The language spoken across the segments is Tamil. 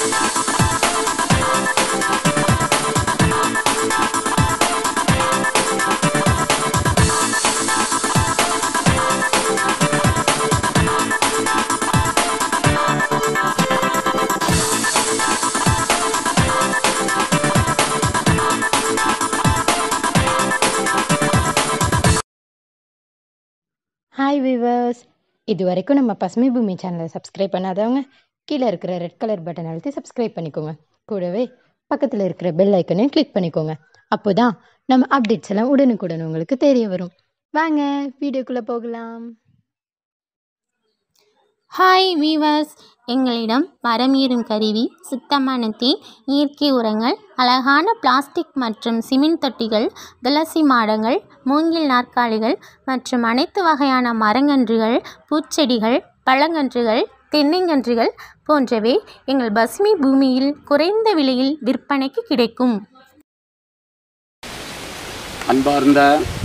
ஹாய் விவர்ஸ் இது வரைக்கும் நம்ம பசுமை பூமி சேனலை சப்ஸ்கிரைப் பண்ணாதவங்க கீழே இருக்கிற ரெட் கலர் பட்டன் அழுத்தி சப்ஸ்கிரைப் பண்ணிக்கோங்க கூடவே பக்கத்தில் இருக்கிற பெல் ஐக்கனையும் கிளிக் பண்ணிக்கோங்க அப்போ தான் நம்ம அப்டேட்ஸ் எல்லாம் உடனுக்குடன் உங்களுக்கு தெரிய வரும் வாங்க வீடியோக்குள்ளே போகலாம் ஹாய் வீவர்ஸ் எங்களிடம் மரம் ஏறும் கருவி சுத்தமான தேன் இயற்கை உரங்கள் அழகான பிளாஸ்டிக் மற்றும் சிமெண்ட் தொட்டிகள் துளசி மாடங்கள் மூங்கில் நாற்காலிகள் மற்றும் அனைத்து வகையான மரங்கன்றுகள் பூச்செடிகள் பழங்கன்றுகள் தென்னங்கன்றுகள் போன்றவை எங்கள் பசுமை பூமியில் குறைந்த விலையில் விற்பனைக்கு கிடைக்கும் அன்பார்ந்த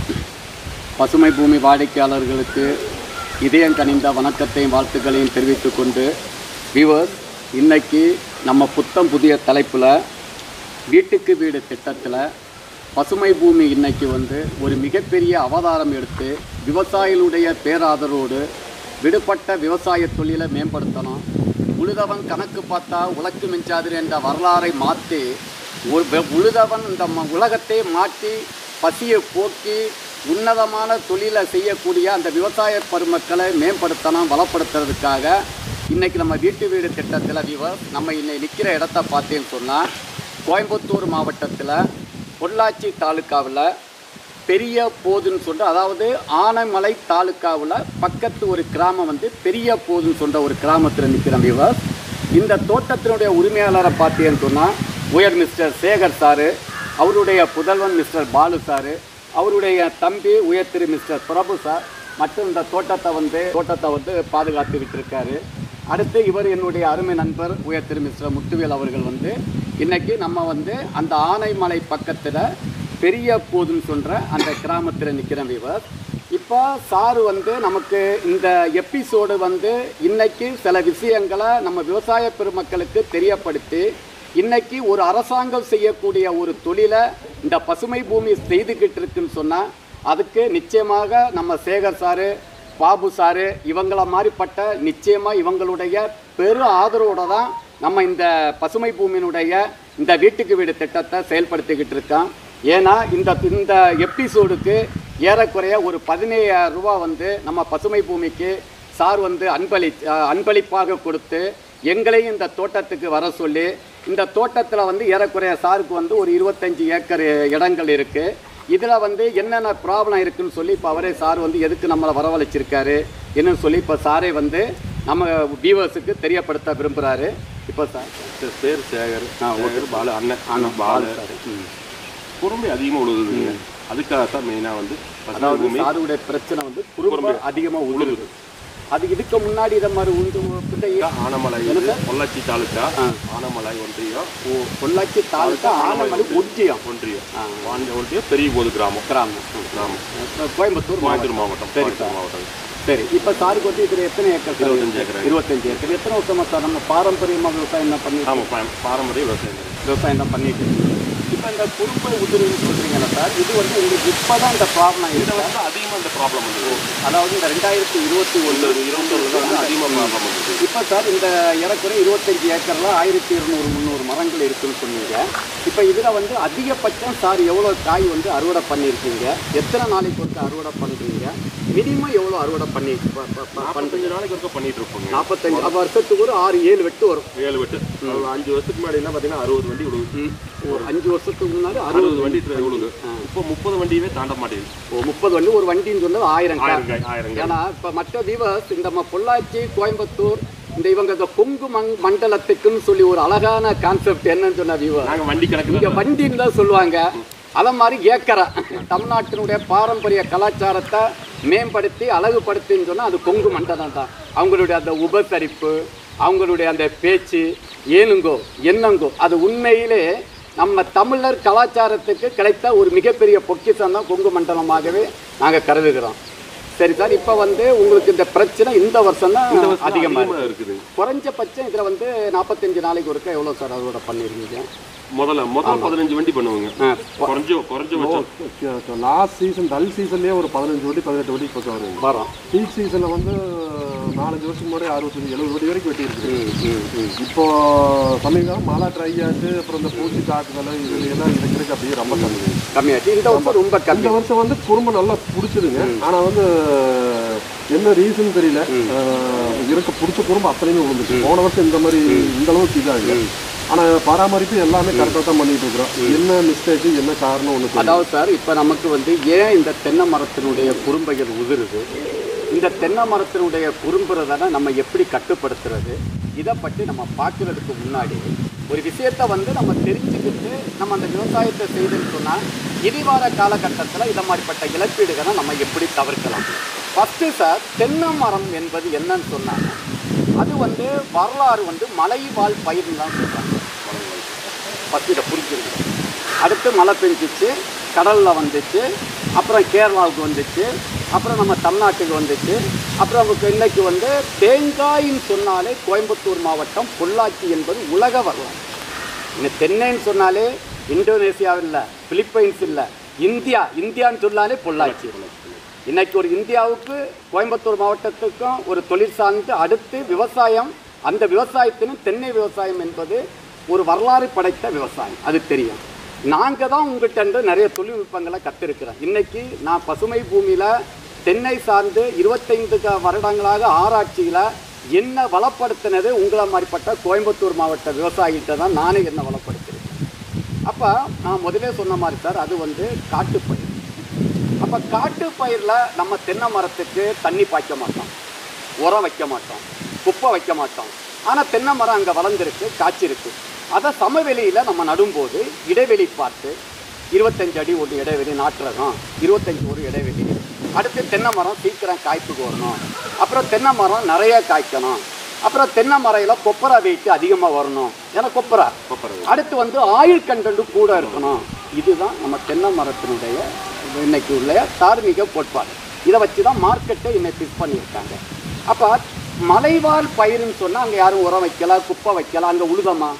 பசுமை பூமி வாடிக்கையாளர்களுக்கு இதயம் கனிந்த வணக்கத்தையும் வாழ்த்துக்களையும் தெரிவித்துக் கொண்டு வியூவர்ஸ் இன்னைக்கு நம்ம புத்தம் புதிய தலைப்பில் வீட்டுக்கு வீடு திட்டத்தில் பசுமை பூமி இன்னைக்கு வந்து ஒரு மிகப்பெரிய அவதாரம் எடுத்து விவசாயிகளுடைய பேராதரோடு விடுபட்ட விவசாய தொழிலை மேம்படுத்தணும் உழுதவன் கணக்கு பார்த்தா உலக்கு மிஞ்சாது என்ற வரலாறை மாற்றி ஒரு வெ- உழுதவன் இந்த ம- உலகத்தை மாற்றி பசியை போக்கி உன்னதமான தொழிலை செய்யக்கூடிய அந்த விவசாய பெருமக்களை மேம்படுத்தணும் பலப்படுத்துறதுக்காக இன்னைக்கு நம்ம வீட்டு வீடு திட்டத்தில் விவ நம்ம இன்னைக்கு நிற்கிற இடத்த பார்த்தேன்னு சொன்னால் கோயம்புத்தூர் மாவட்டத்தில் பொள்ளாச்சி தாலுக்காவில் பெரிய போதுன்னு சொல்ற அதாவது ஆனைமலை தாலுக்காவில் பக்கத்து ஒரு கிராமம் வந்து பெரிய போதுன்னு சொல்ற ஒரு கிராமத்தில் நிற்கிறோம் விவர்ஸ் இந்த தோட்டத்தினுடைய உரிமையாளரை பார்த்தீங்கன்னு சொன்னால் உயர் மிஸ்டர் சேகர் சாரு அவருடைய புதல்வன் மிஸ்டர் பாலு சாரு அவருடைய தம்பி உயர் திரு மிஸ்டர் பிரபு சார் மற்றும் இந்த தோட்டத்தை வந்து தோட்டத்தை வந்து பாதுகாத்துக்கிட்டு இருக்காரு அடுத்து இவர் என்னுடைய அருமை நண்பர் உயர் திரு மிஸ்டர் முத்துவேல் அவர்கள் வந்து இன்னைக்கு நம்ம வந்து அந்த ஆனைமலை பக்கத்தில் பெரிய போதுன்னு சொல்கிற அந்த கிராமத்தில் நிற்கிற விவர் இப்போ சாரு வந்து நமக்கு இந்த எபிசோடு வந்து இன்னைக்கு சில விஷயங்களை நம்ம விவசாய பெருமக்களுக்கு தெரியப்படுத்தி இன்னைக்கு ஒரு அரசாங்கம் செய்யக்கூடிய ஒரு தொழிலை இந்த பசுமை பூமி செய்துக்கிட்டு இருக்குன்னு சொன்னால் அதுக்கு நிச்சயமாக நம்ம சேகர் சாரு பாபு சாரு இவங்கள மாதிரிப்பட்ட நிச்சயமாக இவங்களுடைய பெரு ஆதரவோட தான் நம்ம இந்த பசுமை பூமியினுடைய இந்த வீட்டுக்கு வீடு திட்டத்தை செயல்படுத்திக்கிட்டு இருக்கோம் ஏன்னா இந்த இந்த எபிசோடுக்கு ஏறக்குறைய ஒரு பதினேழாயிரம் ரூபா வந்து நம்ம பசுமை பூமிக்கு சார் வந்து அன்பளி அஹ், அன்பளிப்பாக கொடுத்து எங்களையும் இந்த தோட்டத்துக்கு வர சொல்லி இந்த தோட்டத்தில் வந்து ஏறக்குறைய சாருக்கு வந்து ஒரு இருபத்தஞ்சி ஏக்கர் இடங்கள் இருக்குது இதில் வந்து என்னென்ன ப்ராப்ளம் இருக்குன்னு சொல்லி இப்போ அவரே சார் வந்து எதுக்கு நம்மளை வரவழைச்சிருக்காரு என்னன்னு சொல்லி இப்போ சாரே வந்து நம்ம வியூவர்ஸுக்கு தெரியப்படுத்த விரும்புகிறாரு இப்போ சார் சார் பேர் சேகர் சேகர் பாலு அண்ணன் அண்ணன் பாலு பாலு சார் ம். குறும்பை அதிகமாக உழுகுதுங்க அதுக்காக தான் மெயினாக வந்து பசுமை அதாவது பூமி சாருடைய பிரச்சனை வந்து குறும்ப அதிகமாக உழுகுது அது இதுக்கு முன்னாடி இதை மாதிரி உண்டு இந்த ஆனமலை என்னது? பொள்ளாச்சி தாலுக்கா ஆனமலை ஒன்றியம் ஓ, பொள்ளாச்சி தாலுக்கா ஆனமலை ஒன்றியம் ஒன்றியம் வாண்ட ஒன்றியம் பெரிய போது கிராமம் கிராமம் ம். கிராமம் கோயம்புத்தூர் கோயம்புத்தூர் மாவட்டம் மாவட்டம் சரி கோயம்புத்தூர் சார் மாவட்டம் சரி இப்போ சாருக்கு வந்து இதில் எத்தனை ஏக்கர் சார்? 25 ஏக்கர். இருபத்தஞ்சு ஏக்கர் எத்தனை வருஷமா சார் நம்ம பாரம்பரியமாக விவசாயம் என்ன பண்ணி ஆமாம் பா- பாரம்பரிய விவசாயம் தான். விவசாயம் தான் பண்ணிட்டு இப்போ இந்த குறும்பை உதிரின்னு சொல்கிறீங்களா சார் இது வந்து உங்களுக்கு இப்போ தான் இந்த ப்ராப்ளம் இதில் இருக்கு வந்து அதிகமாக இந்த ப்ராப்ளம் வந்து அதாவது இந்த ரெண்டாயிரத்தி இருபத்தி ஒன்று இருபத்தொன்று தான் வந்து அதிகமாக ப்ராப்ளம் வந்து இப்போ சார் இந்த ஏறக்குறை இருபத்தஞ்சி ஏக்கரில் ஆயிரத்தி இருநூறு முந்நூறு மரங்கள் இருக்குன்னு சொன்னீங்க இப்போ இதில் வந்து அதிகபட்சம் சார் எவ்வளோ காய் வந்து அறுவடை பண்ணியிருக்கீங்க எத்தனை நாளைக்கு ஒருக்க அறுவடை பண்ணுறீங்க மினிமம் எவ்வளோ அறுவடை பண்ணி ப- ப- ப- பண்ணுறீங்க நாற்பத்தஞ்சு நாளைக்கு ஒருக்க பண்ணிட்டு இருப்போங்க நாற்பத்தஞ்சு அப்போ வருஷத்துக்கு ஒரு ஆறு ஏழு வெட்டு வரும் ஏழு வெட்டு ஒரு அஞ்சு வருஷத்துக்கு முன்னாடி என்ன பார்த்தீங்கன்னா அறுபது வண்டி விழுகு ஒரு அஞ்சு வருஷத்துக்கு முன்னாடி அறுபது அறுபது வண்டி விழுகு இப்போ முப்பது வண்டியவே தாண்ட மாட்டேங்குது ஓ முப்பது வண்டி ஒரு வண்டின்னு சொன்னது ஆயிரம் காய் ஆயிரம் காய் ஆயிரம் காய் ஏன்னா இப்போ மற்ற விவர்ஸ் இந்த நம்ம பொள்ளாச்சி கோயம்புத்தூர் இந்த இவங்க இந்த கொங்கு மங் மண்டலத்துக்குன்னு சொல்லி ஒரு அழகான கான்செப்ட் என்னன்னு சொன்ன விவர் நாங்கள் வண்டி கணக்கு இங்க வண்டின்னு தான் சொல்லுவாங்க அத மாதிரி ஏக்கரை தமிழ்நாட்டினுடைய பாரம்பரிய கலாச்சாரத்தை மேம்படுத்தி அழகுபடுத்தின்னு சொன்னா அது கொங்கு மண்டலம் தான் அவங்களுடைய அந்த உபசரிப்பு அவங்களுடைய அந்த பேச்சு ஏனுங்கோ என்னங்கோ அது உண்மையிலே நம்ம தமிழர் கலாச்சாரத்துக்கு கிடைத்த ஒரு மிகப்பெரிய பொக்கிஷம் தான் கொங்கு மண்டலமாகவே நாங்கள் கருதுகிறோம் சரி சார் இப்போ வந்து உங்களுக்கு இந்த பிரச்சனை இந்த வருஷம் தான் இந்த வருஷம் அதிகமாக அதிகமாக இருக்கு இருக்குது குறைஞ்சபட்சம் இதில் வந்து நாற்பத்தஞ்சு நாளைக்கு ஒருக்கா எவ்வளோ சார் அதோட பண்ணிருக்கீங்க முதல்ல முதல் பதினஞ்சு வண்டி பண்ணுவாங்க ஆ, குறைஞ்ச குறைஞ்சபட்சம் லாஸ்ட் சீசன் டல் சீசன்லேயே ஒரு பதினஞ்சு வண்டி பதினெட்டு வண்டி பக்கம் வருங்க வரோம் பீக் சீசனில் வந்து நாலஞ்சு வருஷத்துக்கு முன்னாடி அறுபத்தஞ்சு எழுபது வண்டி வரைக்கும் வெட்டி இருக்குது ம், ம், ம். இப்போ சமீபம் மழை ட்ரை ஆச்சு அப்புறம் இந்த பூச்சி தாக்குதல் இது எல்லாம் இருக்கிறதுக்கு அப்படியே ரொம்ப கம்மி கம்மியாச்சு இந்த வருஷம் ரொம்ப கம்மி இந்த வருஷம் வந்து குறும்பு நல்லா பிடிச்சதுங்க ஆனால் வந்து என்ன ரீசன் தெரியல அஹ், இருக்க பிடிச்ச குறும்பு அத்தனையுமே விழுந்துச்சு போன வருஷம் இந்த மாதிரி இந்த அளவுக்கு இதாங்க ஆனால் பராமரிப்பு எல்லாமே கரெக்டாக தான் பண்ணிட்டு இருக்கிறோம் என்ன மிஸ்டேக் என்ன காரணம் ஒன்று அதாவது சார் இப்போ நமக்கு வந்து ஏன் இந்த தென்னை மரத்தினுடைய குறும்பைகள் உதிருது இந்த தென்னை மரத்தினுடைய குறும்புறதை நம்ம எப்படி கட்டுப்படுத்துறது இதை பற்றி நம்ம பார்க்கறதுக்கு முன்னாடி ஒரு விஷயத்தை வந்து நம்ம தெரிஞ்சுக்கிட்டு நம்ம அந்த விவசாயத்தை செய்துன்னு சொன்னால் இனிவார காலகட்டத்தில் இதை மாதிரிப்பட்ட இழப்பீடுகளை நம்ம எப்படி தவிர்க்கலாம் ஃபஸ்ட்டு சார் தென்னை மரம் என்பது என்னன்னு சொன்னாங்க அது வந்து வரலாறு வந்து மலைவாழ் பயிர்னு தான் சொல்கிறாங்க ஃபஸ்ட்டு இதை புரிஞ்சுருங்க அடுத்து மழை பெஞ்சிச்சு கடலில் வந்துச்சு அப்புறம் கேரளாவுக்கு வந்துச்சு அப்புறம் நம்ம தமிழ்நாட்டுக்கு வந்துச்சு அப்புறம் நமக்கு இன்னைக்கு வந்து தேங்காயின்னு சொன்னாலே கோயம்புத்தூர் மாவட்டம் பொள்ளாச்சி என்பது உலக வரலாறு இன்னும் தென்னைன்னு சொன்னாலே இந்தோனேசியாவில் இல்லை பிலிப்பைன்ஸ் இல்லை இந்தியா இந்தியான்னு சொன்னாலே பொள்ளாச்சி இன்னைக்கு ஒரு இந்தியாவுக்கு கோயம்புத்தூர் மாவட்டத்துக்கும் ஒரு தொழில் சார்ந்து அடுத்து விவசாயம் அந்த விவசாயத்திനും தென்னை விவசாயம் என்பது ஒரு வரலாறு படைத்த விவசாயம் அது தெரியும் நாங்கள் தான் உங்கள்கிட்ட இருந்து நிறைய தொழில்நுட்பங்களை கற்றுருக்கிறோம் இன்னைக்கு நான் பசுமை பூமியில் தென்னை சார்ந்து இருபத்தைந்து க- வருடங்களாக ஆராய்ச்சியில் என்ன வளப்படுத்தினது உங்களை மாதிரிப்பட்ட கோயம்புத்தூர் மாவட்ட விவசாயிகிட்ட தான் நானே என்ன வளப்படுத்திருக்கேன் அப்போ நான் முதலே சொன்ன மாதிரி சார் அது வந்து காட்டுப்பயிர் அப்போ காட்டு பயிரில் நம்ம தென்னை மரத்துக்கு தண்ணி பாய்க்க மாட்டோம் உரம் வைக்க மாட்டோம் குப்பை வைக்க மாட்டோம் ஆனால் தென்னை மரம் அங்கே வளர்ந்துருக்கு காய்ச்சிருக்கு அதை சமவெளியில் நம்ம நடும்போது இடைவெளி பார்த்து இருபத்தஞ்சு அடி ஒரு இடைவெளி நாட்டுறதும் இருபத்தஞ்சு ஒரு இடைவெளி அடுத்து தென்னை மரம் சீக்கிரம் காய்ப்புக்கு வரணும் அப்புறம் தென்னை மரம் நிறைய காய்க்கணும் அப்புறம் தென்னை மரையில் கொப்பரா வெயிட் அதிகமாக வரணும் ஏன்னா கொப்பரா அடுத்து வந்து ஆயுள் கண்டென்ட் கூட இருக்கணும் இதுதான் நம்ம தென்னை மரத்தினுடைய இன்னைக்கு உள்ள தார்மீக கோட்பாடு இதை வச்சு தான் மார்க்கெட்டை இன்னைக்கு ஃபிக்ஸ் பண்ணியிருக்காங்க அப்போ மலைவாழ் பயிருன்னு சொன்னால் அங்கே யாரும் உரம் வைக்கல குப்பை வைக்கல அங்கே உழுதமா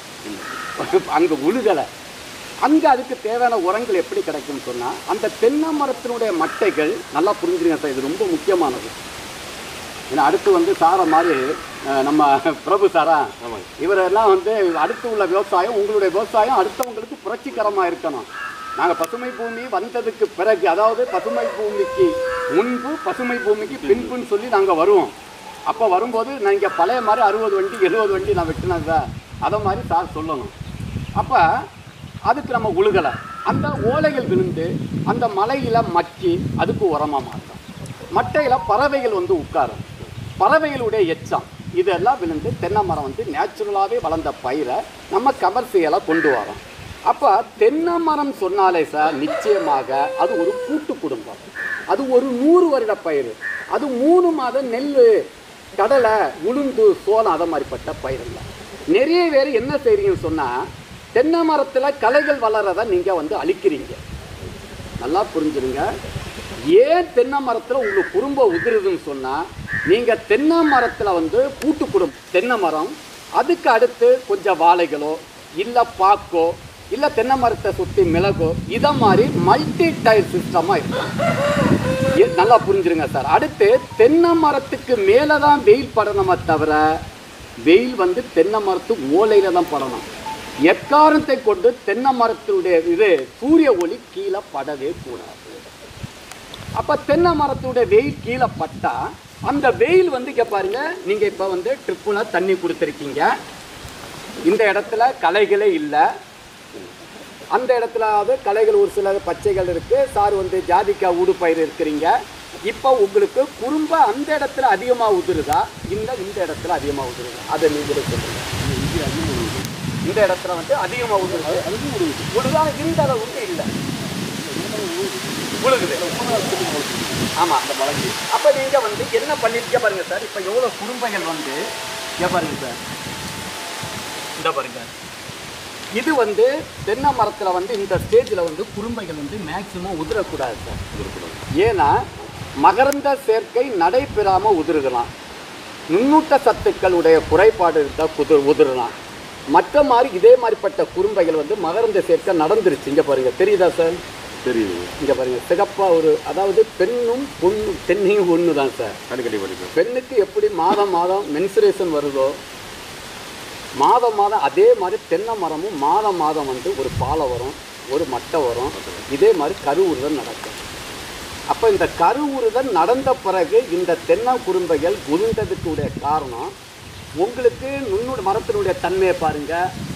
அங்கே உழுகலை அங்கே அதுக்கு தேவையான உரங்கள் எப்படி கிடைக்கும்னு சொன்னால் அந்த தென்னை மரத்தினுடைய மட்டைகள் நல்லா புரிஞ்சுருங்க சார் இது ரொம்ப முக்கியமானது ஏன்னா அடுத்து வந்து சாரை மாதிரி அஹ், நம்ம பிரபு சாரா இவரெல்லாம் வந்து அடுத்து உள்ள விவசாயம் உங்களுடைய விவசாயம் அடுத்தவங்களுக்கு புரட்சிகரமாக இருக்கணும் நாங்கள் பசுமை பூமி வந்ததுக்கு பிறகு அதாவது பசுமை பூமிக்கு முன்பு பசுமை பூமிக்கு பின்புன்னு சொல்லி நாங்கள் வருவோம் அப்போ வரும்போது நீங்கள் பழைய மாதிரி அறுபது வண்டி எழுபது வண்டி நான் வெட்டினதா அதை மாதிரி சார் சொல்லணும் அப்போ அதுக்கு நம்ம உழுகலை அந்த ஓலைகள் விழுந்து அந்த மலையில் மக்கி அதுக்கு உரமாக மாற்றோம் மட்டையில் பறவைகள் வந்து உட்காரும் பறவைகளுடைய எச்சம் இதெல்லாம் விழுந்து தென்னை மரம் வந்து நேச்சுரலாகவே வளர்ந்த பயிரை நம்ம கமர்ஷியலாக கொண்டு வரோம் அப்போ தென்னை மரம் சொன்னாலே சார் நிச்சயமாக அது ஒரு கூட்டு குடும்பம் அது ஒரு நூறு வருட பயிர் அது மூணு மாதம் நெல் கடலை உளுந்து சோளம் அதை மாதிரிப்பட்ட பயிருங்க நிறைய பேர் என்ன செய்றீங்கன்னு சொன்னால் தென்னை மரத்தில் களைகள் வளரதை நீங்கள் வந்து அழிக்கிறீங்க நல்லா புரிஞ்சுருங்க ஏன் தென்னை மரத்தில் உங்களுக்கு குடும்பம் உதிருதுன்னு சொன்னால் நீங்கள் தென்னை மரத்தில் வந்து கூட்டு குடும்பம் தென்னை மரம் அதுக்கு அடுத்து கொஞ்சம் வாழைகளோ இல்லை பாக்கோ இல்லை தென்னை மரத்தை சுற்றி மிளகோ இதை மாதிரி மல்டி டயர் சிஸ்டமாக இருக்கும் ஏ- நல்லா புரிஞ்சுருங்க சார் அடுத்து தென்னை மரத்துக்கு மேலே தான் வெயில் படணுமே தவிர வெயில் வந்து தென்னை மரத்து ஓலையில தான் படணும் எக்காரணத்தை கொண்டு தென்னை மரத்தினுடைய இது சூரிய ஒளி கீழே படவே கூடாது அப்போ தென்னை மரத்துடைய வெயில் கீழே பட்டா அந்த வெயில் வந்து இங்கே பாருங்க நீங்கள் இப்போ வந்து ட்ரிப்பில் தண்ணி கொடுத்துருக்கீங்க இந்த இடத்துல களைகளே இல்லை அந்த இடத்துலாவது களைகள் ஒரு சில பச்சைகள் இருக்கு சார் வந்து ஜாதிக்காய் ஊடு பயிர் இருக்கிறீங்க இப்போ உங்களுக்கு குறும்ப அந்த இடத்துல அதிகமாக உதிருதா இல்லை இந்த இடத்துல அதிகமாக உதிருதா அதை நீங்களே சொல்லுங்க இந்த இடத்துல வந்து அதிகமாக உதிருது உழுதா இந்த அளவுக்கு இல்லை உழுகுது ஆமாம் அந்த மலைக்கு அப்போ நீங்கள் வந்து என்ன பண்ணிருக்க பாருங்க சார் இப்போ எவ்வளோ குடும்பங்கள் வந்து இங்க பாருங்க சார் இந்த பாருங்க இது வந்து தென்னை மரத்தில் வந்து இந்த ஸ்டேஜில் வந்து குறும்பைகள் வந்து மேக்சிமம் உதிரக்கூடாது சார் ஏன்னா மகரந்த சேர்க்கை நடைபெறாமல் உதிர்கலாம் நுண்ணூட்ட சத்துக்களுடைய குறைபாடு இருந்தால் குதிர் உதிரலாம் மற்ற மாதிரி இதே மாதிரிப்பட்ட குறும்பைகள் வந்து மகரந்த சேர்க்கை நடந்துருச்சு இங்கே பாருங்க தெரியுதா சார் தெரியுதுங்க இங்கே பாருங்க சிகப்பாக ஒரு அதாவது பெண்ணும் பொண்ணும் பெண்ணையும் ஒன்று தான் சார் அடிக்கடி படிப்பேன் பெண்ணுக்கு எப்படி மாதம் மாதம் மென்சுரேஷன் வருதோ மாதம் மாதம் அதே மாதிரி தென்னை மரமும் மாதம் மாதம் வந்து ஒரு பாலை வரும் ஒரு மட்டை வரும் இதே மாதிரி கருவுறுதல் நடக்கும் அப்போ இந்த கருவுறுதல் நடந்த பிறகு இந்த தென்னை குறும்பைகள் உதிர்ந்ததுக்கு உடைய காரணம் உங்களுக்கு நுண்ணு மரத்தினுடைய தன்மையை பாருங்க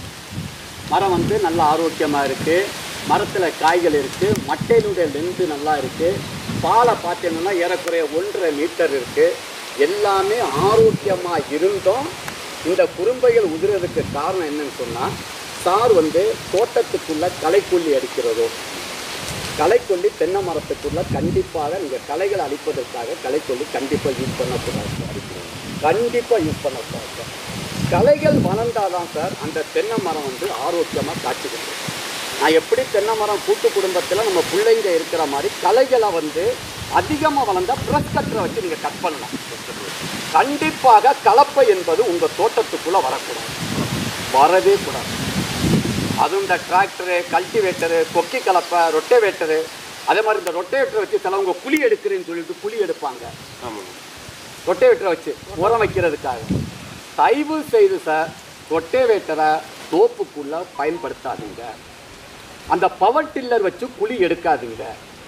மரம் வந்து நல்ல ஆரோக்கியமாக இருக்குது மரத்தில் காய்கள் இருக்குது மட்டையினுடைய லென்த்து நல்லா இருக்குது பாலை பார்த்தீங்கன்னா ஏறக்குறைய ஒன்றரை மீட்டர் இருக்குது எல்லாமே ஆரோக்கியமாக இருந்தும் இந்த குறும்பைகள் உதிரதுக்கு காரணம் என்னன்னு சொன்னால் சார் வந்து தோட்டத்துக்குள்ளே களைக்கொல்லி அடிக்கிறதோ களைக்கொல்லி தென்னை மரத்துக்குள்ள கண்டிப்பாக நீங்கள் களைகளை அழிப்பதற்காக களைக்கொல்லி கண்டிப்பாக யூஸ் பண்ணக்கூடாது அடிக்கிறோம் கண்டிப்பாக யூஸ் பண்ணக்கூடாது சார் களைகள் வளர்ந்தாதான் சார் அந்த தென்னை மரம் வந்து ஆரோக்கியமாக காட்சி கொடுக்கும் நான் எப்படி தென்னை மரம் கூட்டு குடும்பத்தில் நம்ம பிள்ளைங்க இருக்கிற மாதிரி களைகளை வந்து அதிகமாக வளர்ந்தால் ப்ரெஸ் கட்டரை வச்சு நீங்கள் கட் பண்ணலாம் கண்டிப்பாக கலப்பை என்பது உங்கள் தோட்டத்துக்குள்ளே வரக்கூடாது வரவே கூடாது அதுவும் இந்த டிராக்டரு கல்டிவேட்டரு கொக்கி கலப்பை ரொட்டேவேட்டரு அதே மாதிரி இந்த ரொட்டேவேட்டரை வச்சு சிலவங்க குழி எடுக்கிறேன்னு சொல்லிட்டு குழி எடுப்பாங்க ஆமாங்க ரொட்டேவேட்டரை வச்சு உரம் வைக்கிறதுக்காக தயவு செய்து சார் ரொட்டேவேட்டரை தோப்புக்குள்ளே பயன்படுத்தாதீங்க அந்த பவர் டில்லர் வச்சு குழி எடுக்காதீங்க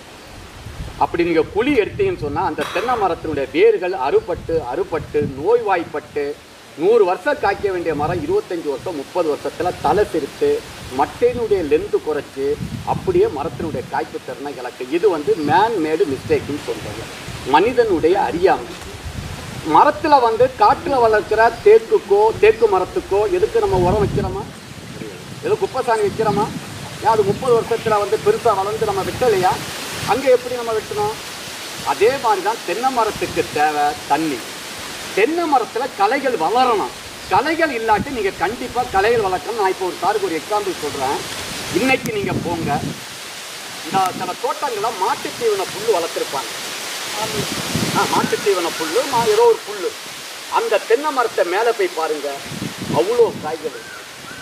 அப்படி நீங்கள் குழி எடுத்தீங்கன்னு சொன்னால் அந்த தென்னை மரத்தினுடைய வேர்கள் அறுபட்டு அறுபட்டு நோய்வாய்ப்பட்டு நூறு வருஷம் காய்க்க வேண்டிய மரம் இருபத்தஞ்சி வருஷம் முப்பது வருஷத்தில் தலை சிரித்து மட்டையினுடைய லென்த்து குறைச்சி அப்படியே மரத்தினுடைய காய்ப்பு திறனை இழக்கு இது வந்து மேன் மேடு மிஸ்டேக்குன்னு சொல்கிறாங்க மனிதனுடைய அறியாமை மரத்தில் வந்து காட்டில் வளர்க்குற தேக்குக்கோ தேக்கு மரத்துக்கோ எதுக்கு நம்ம உரம் வைக்கிறோமா ஏதோ குப்பைசாணி வைக்கிறோமா ஏன் அது முப்பது வருஷத்தில் வந்து பெருசாக வளர்ந்து நம்ம வெட்டலையா அங்கே எப்படி நம்ம வெட்டணும் அதே மாதிரி தான் தென்னை மரத்துக்கு தேவை தண்ணி தென்னை மரத்தில் களைகள் வளரணும் களைகள் இல்லாட்டி நீங்கள் கண்டிப்பாக களைகள் வளர்க்கணும் நான் இப்போ ஒரு சாருக்கு ஒரு எக்ஸாம்பிள் சொல்கிறேன் இன்னைக்கு நீங்கள் போங்க இந்த சில தோட்டங்களில் மாட்டுத் தீவன புல் வளர்த்துருப்பாங்க ஆ மாட்டுத் தீவன புல் மா ஏதோ ஒரு புல் அந்த தென்னை மரத்தை மேலே போய் பாருங்க அவ்வளோ காய்கள் இருக்கு.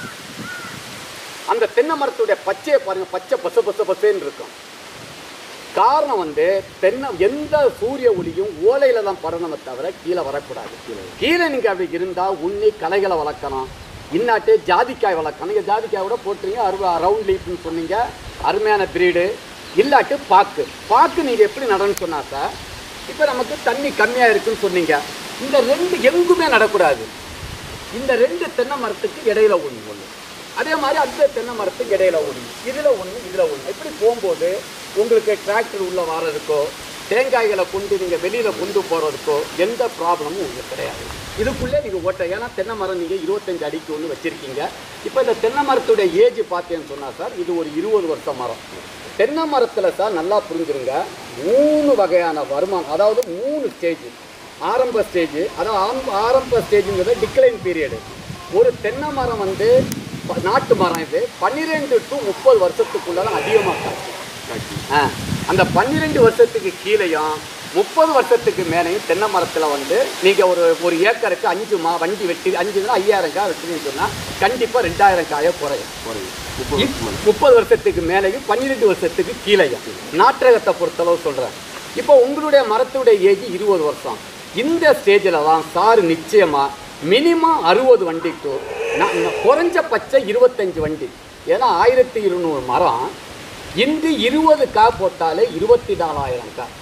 அந்த தென்னை மரத்துடைய பச்சையை பாருங்க பச்சை பசு பசு பசேன்னு இருக்கும் காரணம் வந்து தென்னை எந்த சூரிய ஒளியும் ஓலையில தான் படணுமே தவிர கீழே வரக்கூடாது கீழே நீங்க அப்படி இருந்தா உண்ணி களைகளை வளர்க்கணும் இன்னாட்டு ஜாதிக்காய் வளர்க்கணும் நீங்க ஜாதிக்காய் கூட போட்டுறீங்க அரு ரவுண்ட் லீஃப்னு சொன்னீங்க அருமையான பிரீடு இல்லாட்டு பாக்கு பாக்கு நீங்க எப்படி நடன்னு சொன்னா சார் இப்போ நமக்கு தண்ணி கம்மியா இருக்குன்னு சொன்னீங்க இந்த ரெண்டு எங்குமே நடக்கூடாது இந்த ரெண்டு தென்னை மரத்துக்கு இடையில ஒன்று ஒன்று அதே மாதிரி அந்த தென்னை மரத்துக்கு இடையில ஒன்று இதில் ஒன்று இதில் ஒன்று இப்படி போகும்போது உங்களுக்கு டிராக்டர் உள்ள வாரதுக்கோ தேங்காய்களை கொண்டு நீங்கள் வெளியில் கொண்டு போகிறதுக்கோ எந்த ப்ராப்ளமும் உங்களுக்கு கிடையாது இதுக்குள்ளே நீங்கள் ஓட்ட ஏன்னா தென்னை மரம் நீங்கள் இருபத்தஞ்சு அடிக்கு ஒன்று வச்சுருக்கீங்க இப்போ இந்த தென்னை மரத்துடைய ஏஜ் பார்த்தேன்னு சொன்னால் சார் இது ஒரு இருபது வருஷம் மரம் தென்னை மரத்தில் சார் நல்லா புரிஞ்சுருங்க மூணு வகையான வருமானம் அதாவது மூணு ஸ்டேஜ் ஆரம்ப ஸ்டேஜ் அதாவது ஆரம்ப ஆரம்ப ஸ்டேஜுங்கிறது டிக்ளைன் பீரியடு ஒரு தென்னை மரம் வந்து ப- நாட்டு மரம் இது பன்னிரெண்டு டு முப்பது வருஷத்துக்குள்ள தான் அதிகமாக காய்க்கும் ஆ அந்த பன்னிரெண்டு வருஷத்துக்கு கீழேயும் முப்பது வருஷத்துக்கு மேலேயும் தென்னை மரத்தில் வந்து நீங்கள் ஒரு ஒரு ஏக்கருக்கு அஞ்சு மா வண்டி வெட்டி அஞ்சுனா ஐயாயிரம் காய் வெட்டுறீங்கன்னு சொன்னால் கண்டிப்பாக ரெண்டாயிரம் காயை குறையும் குறையும் முப்பது வருஷம் மேல. முப்பது வருஷத்துக்கு மேலேயும் பன்னிரெண்டு வருஷத்துக்கு கீழேயும் நாற்றகத்தை பொறுத்தளவு சொல்கிறேன் இப்போ உங்களுடைய மரத்துடைய ஏஜ் இருபது வருஷம் இந்த ஸ்டேஜில் தான் சார் நிச்சயமாக மினிமம் அறுபது வண்டிக்கு நான் நான் குறைஞ்சபட்சம் இருபத்தஞ்சு வண்டி ஏன்னா ஆயிரத்தி இருநூறு மரம் இன்று இருபது கா போட்டாலே இருபத்தி நாலாயிரம் கா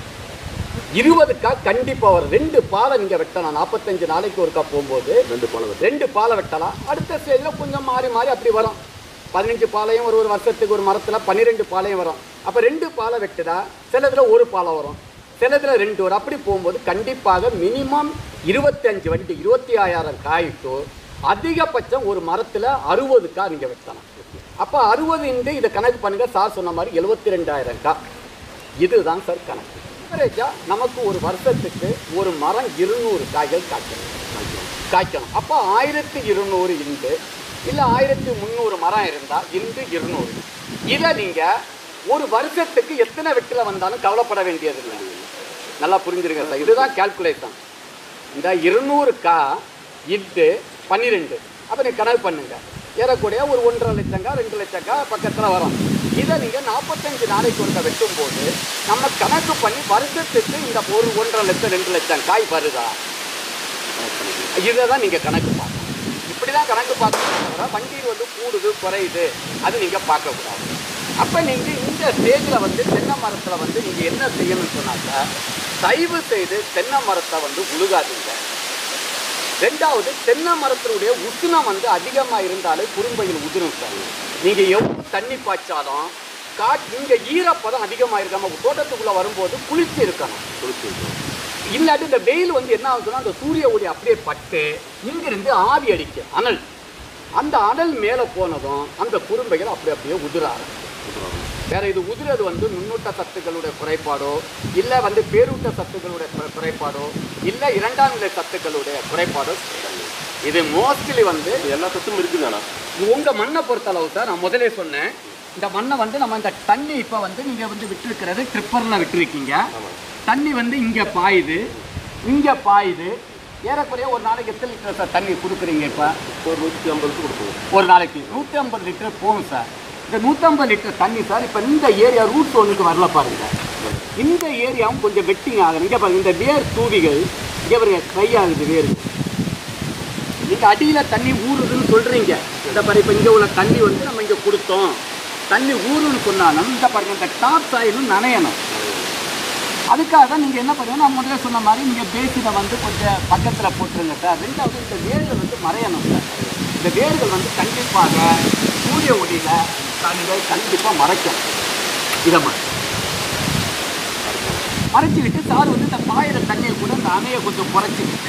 இருபது கா கண்டிப்பாக வரும் ரெண்டு பாலை நீங்கள் வெட்டலாம் நாற்பத்தஞ்சு நாளைக்கு ஒருக்கா போகும்போது ரெண்டு பழம் வெட்டு. ரெண்டு பாலை வெட்டலாம் அடுத்த ஸ்டேஜில் கொஞ்சம் மாறி மாறி அப்படி வரும் பதினஞ்சு பாலையும் ஒரு ஒரு வருஷத்துக்கு ஒரு மரத்தில் பன்னிரெண்டு பாலையும் வரும் அப்போ ரெண்டு பாலை வெட்டுதா சிலதில் ஒரு பாலை வரும் சிலதில் ரெண்டு வரும் அப்படி போகும்போது கண்டிப்பாக மினிமம் இருபத்தஞ்சு வண்டி இருபத்தி ஆயிரம் காய்க்கு அதிகபட்சம் ஒரு மரத்தில் அறுபது கா நீங்கள் வெட்டலாம் அப்போ அறுபது இன்று இதை கணக்கு பண்ணுங்க சார் சொன்ன மாதிரி எழுபத்தி ரெண்டாயிரம் கா இதுதான் சார் கணக்கு ஆவரேஜாக நமக்கு ஒரு வருஷத்துக்கு ஒரு மரம் இருநூறு காய்கள் காய்க்கணும் காய்க்கணும் அப்போ ஆயிரத்தி இருநூறு இண்டு இல்லை ஆயிரத்தி முந்நூறு மரம் இருந்தால் இன்று இருநூறு இதை நீங்கள் ஒரு வருஷத்துக்கு எத்தனை வெட்டில் வந்தாலும் கவலைப்பட வேண்டியதில்லை நல்லா புரிஞ்சிருங்க சார் இதுதான் கால்குலேஷன் இந்த இருநூறு கா இட்டு பன்னிரெண்டு அப்போ நீ கணக்கு பண்ணுங்க ஏறக்கூடிய ஒரு ஒன்றரை லட்சம் கா ரெண்டு லட்சம் கா பக்கத்தில் வரும் இதை நீங்கள் நாற்பத்தஞ்சு நாளைக்கு ஒருக்க வெட்டும் போது நம்ம கணக்கு பண்ணி வருஷத்துக்கு இந்த ஒரு ஒன்றரை லட்சம் ரெண்டு லட்சம் காய் வருதா இதை தான் நீங்கள் கணக்கு பார்க்கணும் இப்படி தான் கணக்கு பார்க்கணும் வண்டியில் வந்து கூடுது குறையுது அது நீங்கள் பார்க்கக்கூடாது அப்போ நீங்கள் இந்த ஸ்டேஜில் வந்து தென்னை மரத்தில் வந்து நீங்கள் என்ன செய்யணும்னு சொன்னாக்கா தயவு செய்து தென்னை மரத்தை வந்து உழுகாதீங்க ரெண்டாவது தென்னை மரத்தினுடைய உஷ்ணம் வந்து அதிகமாக இருந்தாலே குறும்பையில் உதிரும் சார் நீங்கள் எவ்வளோ தண்ணி பாய்ச்சாலும் காட் இங்கே ஈரப்பதம் அதிகமாக இருக்காமல் தோட்டத்துக்குள்ளே வரும்போது குளிர்ச்சி இருக்கணும் இல்லாட்டி இந்த வெயில் வந்து என்ன ஆகுதுன்னா அந்த சூரிய ஒளி அப்படியே பட்டு இங்கிருந்து ஆவி அடிக்கும் அனல் அந்த அனல் மேலே போனதும் அந்த குறும்பைகள் அப்படி அப்படியே உதிர ஆரம்பிக்கும் வேற இது உதிரது வந்து நுண்ணூட்ட சத்துக்களுடைய குறைபாடோ இல்லை வந்து பேரூட்ட சத்துக்களுடைய குறை- குறைபாடோ இல்லை இரண்டாம் நிலை சத்துக்களுடைய குறைபாடோ கிடையாது. இது மோஸ்ட்லி வந்து எல்லா சத்தும் இருக்குதானா உங்க மண்ணை பொறுத்தளவு சார் நான் முதலே சொன்னேன் இந்த மண்ணை வந்து நம்ம இந்த தண்ணி இப்போ வந்து நீங்கள் வந்து விட்டுருக்கிறது ட்ரிப்பரில் விட்டுருக்கீங்க தண்ணி வந்து இங்கே பாயுது இங்கே பாயுது ஏறக்குறைய ஒரு நாளைக்கு எத்தனை லிட்டர் சார் தண்ணி கொடுக்குறீங்க இப்போ ஒரு நூற்றி ஐம்பதுக்கு கொடுப்போம் ஒரு நாளைக்கு நூற்றி ஐம்பது லிட்டர் போகும் சார் இந்த நூற்றம்பது லிட்டர் தண்ணி சார் இப்போ இந்த ஏரியா ரூட் ஒன்றுக்கு வரல பாருங்க இந்த ஏரியாவும் கொஞ்சம் வெட்டிங் ஆகணும் இங்கே பாருங்க இந்த வேர் தூவிகள் இங்கே பாருங்க ட்ரை ஆகுது வேர் நீங்கள் அடியில் தண்ணி ஊறுதுன்னு சொல்கிறீங்க இந்த பாரு இப்போ இங்கே உள்ள தண்ணி வந்து நம்ம இங்கே கொடுத்தோம் தண்ணி ஊறுன்னு சொன்னாலும் இந்த பாருங்க இந்த டாப் சாயிலும் நனையணும் அதுக்காக தான் நீங்கள் என்ன பண்ணுங்க நான் முதல்ல சொன்ன மாதிரி நீங்கள் பேசினை வந்து கொஞ்சம் பக்கத்தில் போட்டுருங்க சார் ரெண்டாவது இந்த வேர்கள் வந்து மறையணும் சார் இந்த வேர்கள் வந்து கண்டிப்பாக சூரிய ஒளியில் நீங்கள் கண்டிப்பாக மறைக்கும் இதை மாதிரி மறைச்சிக்கிட்டு சார் வந்து இந்த பாயிற தண்ணியை கூட இந்த அணையை கொஞ்சம் குறைச்சிக்கிட்டு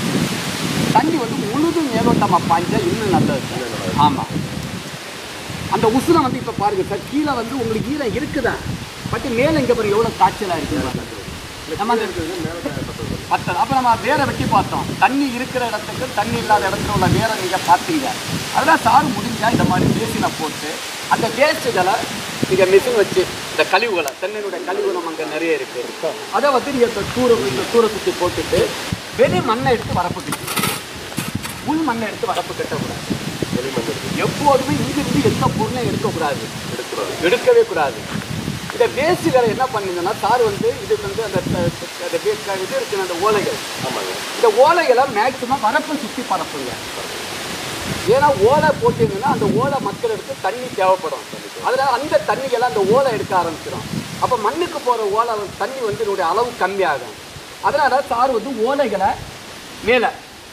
தண்ணி வந்து முழுதும் மேலோட்டமாக பாய்ஞ்சா இன்னும் நல்லது சார் ஆமாம் அந்த உசுரம் வந்து இப்போ பாருங்க சார் கீழே வந்து உங்களுக்கு ஈரம் இருக்குதான் பட் மேலே இங்கே பாருங்க எவ்வளோ காய்ச்சலாக இருக்குது நம்ம அந்த பத்தல் அப்போ நம்ம வேரை வெட்டி பார்த்தோம் தண்ணி இருக்கிற இடத்துக்கு தண்ணி இல்லாத இடத்துல உள்ள வேரை நீங்கள் பார்த்தீங்க அதெல்லாம் சாறு முடிஞ்சா இந்த மாதிரி பேசினை போட்டு அந்த வேஸ்ட்டுகளை நீங்கள் மிஷின் வச்சு இந்த கழிவுகளை தென்னையினுடைய கழிவு நம்ம அங்கே நிறைய இருக்கு அதை வந்து நீங்கள் இந்த தூர இந்த தூர சுற்றி போட்டுட்டு வெளி மண்ணை எடுத்து வரப்பு கட்டி உள் மண்ணை எடுத்து வரப்பு கட்டக்கூடாது எப்போதுமே இங்கிருந்து எந்த பொருளையும் எடுக்கக்கூடாது எடுக்கவே கூடாது இந்த வேஸ்ட்டுகளை என்ன பண்ணுங்கன்னா சார் வந்து இது வந்து அந்த த- த- அந்த வே- க- இது இருக்கு அந்த ஓலைகள் ஆமாங்க இந்த ஓலைகளை மேக்சிமம் வரப்பை சுற்றி பரப்புங்க ஏன்னா ஓலை போட்டீங்கன்னா அந்த ஓலை மக்களுக்கு தண்ணி தேவைப்படும் அதனால அந்த தண்ணியெல்லாம் அந்த ஓலை எடுக்க ஆரம்பிச்சிடும் அப்போ மண்ணுக்கு போகிற ஓலை தண்ணி வந்து இதனுடைய அளவு கம்மியாகும் அதனால சார் வந்து ஓலைகளை மேலே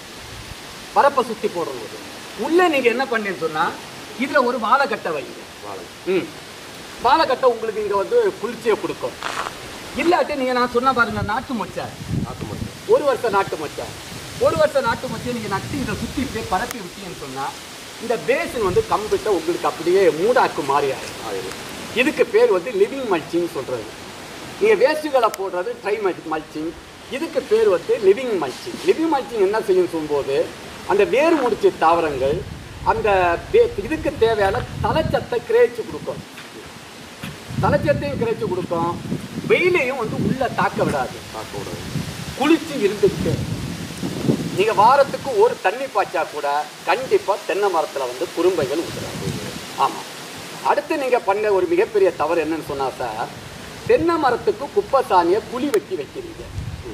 வரப்பை சுற்றி போடுறது உள்ளே நீங்கள் என்ன பண்ணீங்கன்னு சொன்னால் இதில் ஒரு வாழைக்கட்டை வைங்க ம் வாழைக்கட்டை உங்களுக்கு இங்கே வந்து குளிர்ச்சியை கொடுக்கும் இல்லாட்டி நீங்கள் நான் சொன்ன பாருங்க நாட்டு மொச்சை நாட்டு மருந்து ஒரு வருஷம் நாட்டு மொச்சை ஒரு வருஷம் நாட்டு மொச்சை நீங்கள் நட்டு இதை சுற்றி இப்படியே பரப்பி விட்டீங்கன்னு சொன்னால் இந்த பேசின் வந்து கம்பிட்ட உங்களுக்கு அப்படியே மூடாக்கு மாறி ஆயிடும் ஆயிரம் இதுக்கு பேர் வந்து லிவிங் மல்ச்சிங் சொல்கிறது நீங்கள் வேஸ்ட்டுகளை போடுறது ட்ரை மல்ச்சிங் இதுக்கு பேர் வந்து லிவிங் மல்ச்சிங் லிவிங் மல்ச்சிங் என்ன செய்யும் சொல்லும்போது அந்த வேர் முடிச்சு தாவரங்கள் அந்த வே- இதுக்கு தேவையான தலைச்சத்தை கிரேச்சு கொடுக்கும் தலைச்சத்தையும் கிரேச்சு கொடுக்கும் வெயிலையும் வந்து உள்ள தாக்க விடாது தாக்க விடாது குளிச்சு இருந்துட்டு நீங்கள் வாரத்துக்கு ஒரு தண்ணி பாய்ச்சா கூட கண்டிப்பாக தென்னை மரத்தில் வந்து குறும்பைகள் உதிராது ஆமாம் அடுத்து நீங்கள் பண்ண ஒரு மிகப்பெரிய தவறு என்னன்னு சொன்னா சார் தென்னை மரத்துக்கு குப்பை சாணியை குழி வெட்டி வைக்கிறீங்க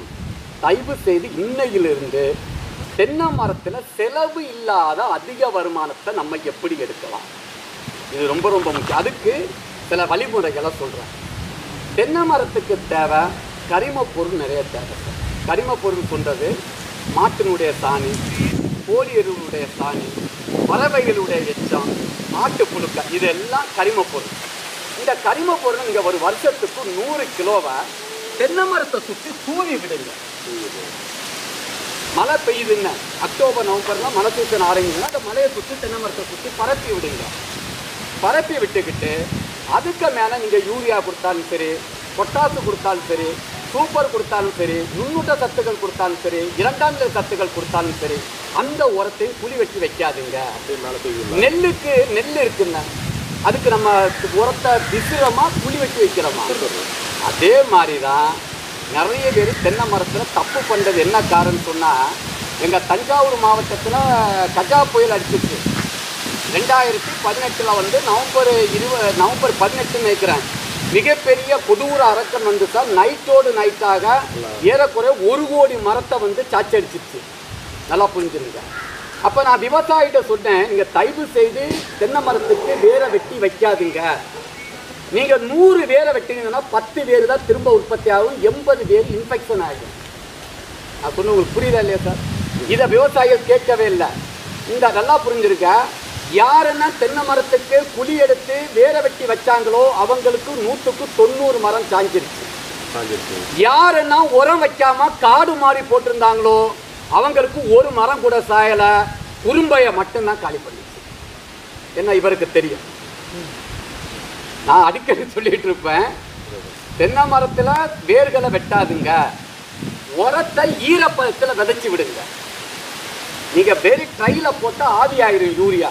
தயவு செய்து இன்னையிலிருந்து தென்னை மரத்தில் செலவு இல்லாத அதிக வருமானத்தை நம்ம எப்படி எடுக்கலாம் இது ரொம்ப ரொம்ப முக்கியம் அதுக்கு சில வழிமுறைகளை சொல்கிறேன் தென்னை மரத்துக்கு தேவை கரிம பொருள் நிறைய தேவை சார் கரிம பொருள் சொல்றது மாட்டினுடைய சாணி கோழி எருவுடைய சாணி பறவைகளுடைய எச்சம் ஆட்டு புழுக்க இதெல்லாம் கரிம பொருள் இந்த கரிம பொருள் நீங்கள் ஒரு வருஷத்துக்கு நூறு கிலோவை தென்னை மரத்தை சுற்றி தூவி விடுங்க மழை பெய்யுதுன்னு அக்டோபர் நவம்பர்லாம் மழை சீசன் ஆரம்பிச்சுன்னா அந்த மலையை சுற்றி தென்னை மரத்தை சுற்றி பரப்பி விடுங்க பரப்பி விட்டுக்கிட்டு அதுக்கு மேலே நீங்கள் யூரியா கொடுத்தாலும் சரி பொட்டாசு கொடுத்தாலும் சரி சூப்பர் கொடுத்தாலும் சரி நுண்ணூட்ட சத்துக்கள் கொடுத்தாலும் சரி இரண்டாம் நிலை சத்துக்கள் கொடுத்தாலும் சரி அந்த உரத்தை புளி வச்சு வைக்காதீங்க அப்படியே மேலே போய் நெல்லுக்கு நெல் இருக்குங்க அதுக்கு நம்ம உரத்தை விசிறமா புளி வச்சு வைக்கிறோமா அதே மாதிரி தான் நிறைய பேர் தென்னை மரத்தில் தப்பு பண்ணுறது என்ன காரணம் சொன்னால் எங்கள் தஞ்சாவூர் மாவட்டத்தில் கஜா புயல் அடிச்சிச்சு ரெண்டாயிரத்தி பதினெட்டில் வந்து நவம்பர் இருவ நவம்பர் பதினெட்டுன்னு நினைக்கிறேன் மிகப்பெரிய கொடூர அரக்கன் வந்து சார் நைட்டோடு நைட்டாக ஏறக்குறைய ஒரு கோடி மரத்தை வந்து சாச்சடிச்சிச்சு நல்லா புரிஞ்சுருங்க அப்போ நான் விவசாயிகிட்ட சொன்னேன் நீங்கள் தயவு செய்து தென்னை மரத்துக்கு வேரை வெட்டி வைக்காதீங்க நீங்கள் நூறு வேரை வெட்டினீங்கன்னா பத்து வேர் தான் திரும்ப உற்பத்தி ஆகும் எண்பது வேர் இன்ஃபெக்ஷன் ஆகும் நான் சொன்ன உங்களுக்கு புரியுதா இல்லையா சார் இதை விவசாயிகள் கேட்கவே இல்லை இந்த நல்லா புரிஞ்சிருக்க யாருன்னா தென்னை மரத்துக்கு குழி எடுத்து வேற வெட்டி வச்சாங்களோ அவங்களுக்கு நூற்றுக்கு தொண்ணூறு மரம் சாஞ்சிருச்சு சாஞ்சிருச்சு யாருன்னா உரம் வைக்காம காடு மாறி போட்டிருந்தாங்களோ அவங்களுக்கு ஒரு மரம் கூட சாயலை குறும்பையை மட்டும்தான் காலி பண்ணிச்சு என்ன இவருக்கு தெரியும் நான் அடிக்கடி சொல்லிட்டு இருப்பேன் தென்னை மரத்தில் வேர்களை வெட்டாதுங்க உரத்தை ஈரப்பதத்தில் விதைச்சி விடுங்க நீங்க வெறி ட்ரைல போட்டா ஆவி ஆயிரும் யூரியா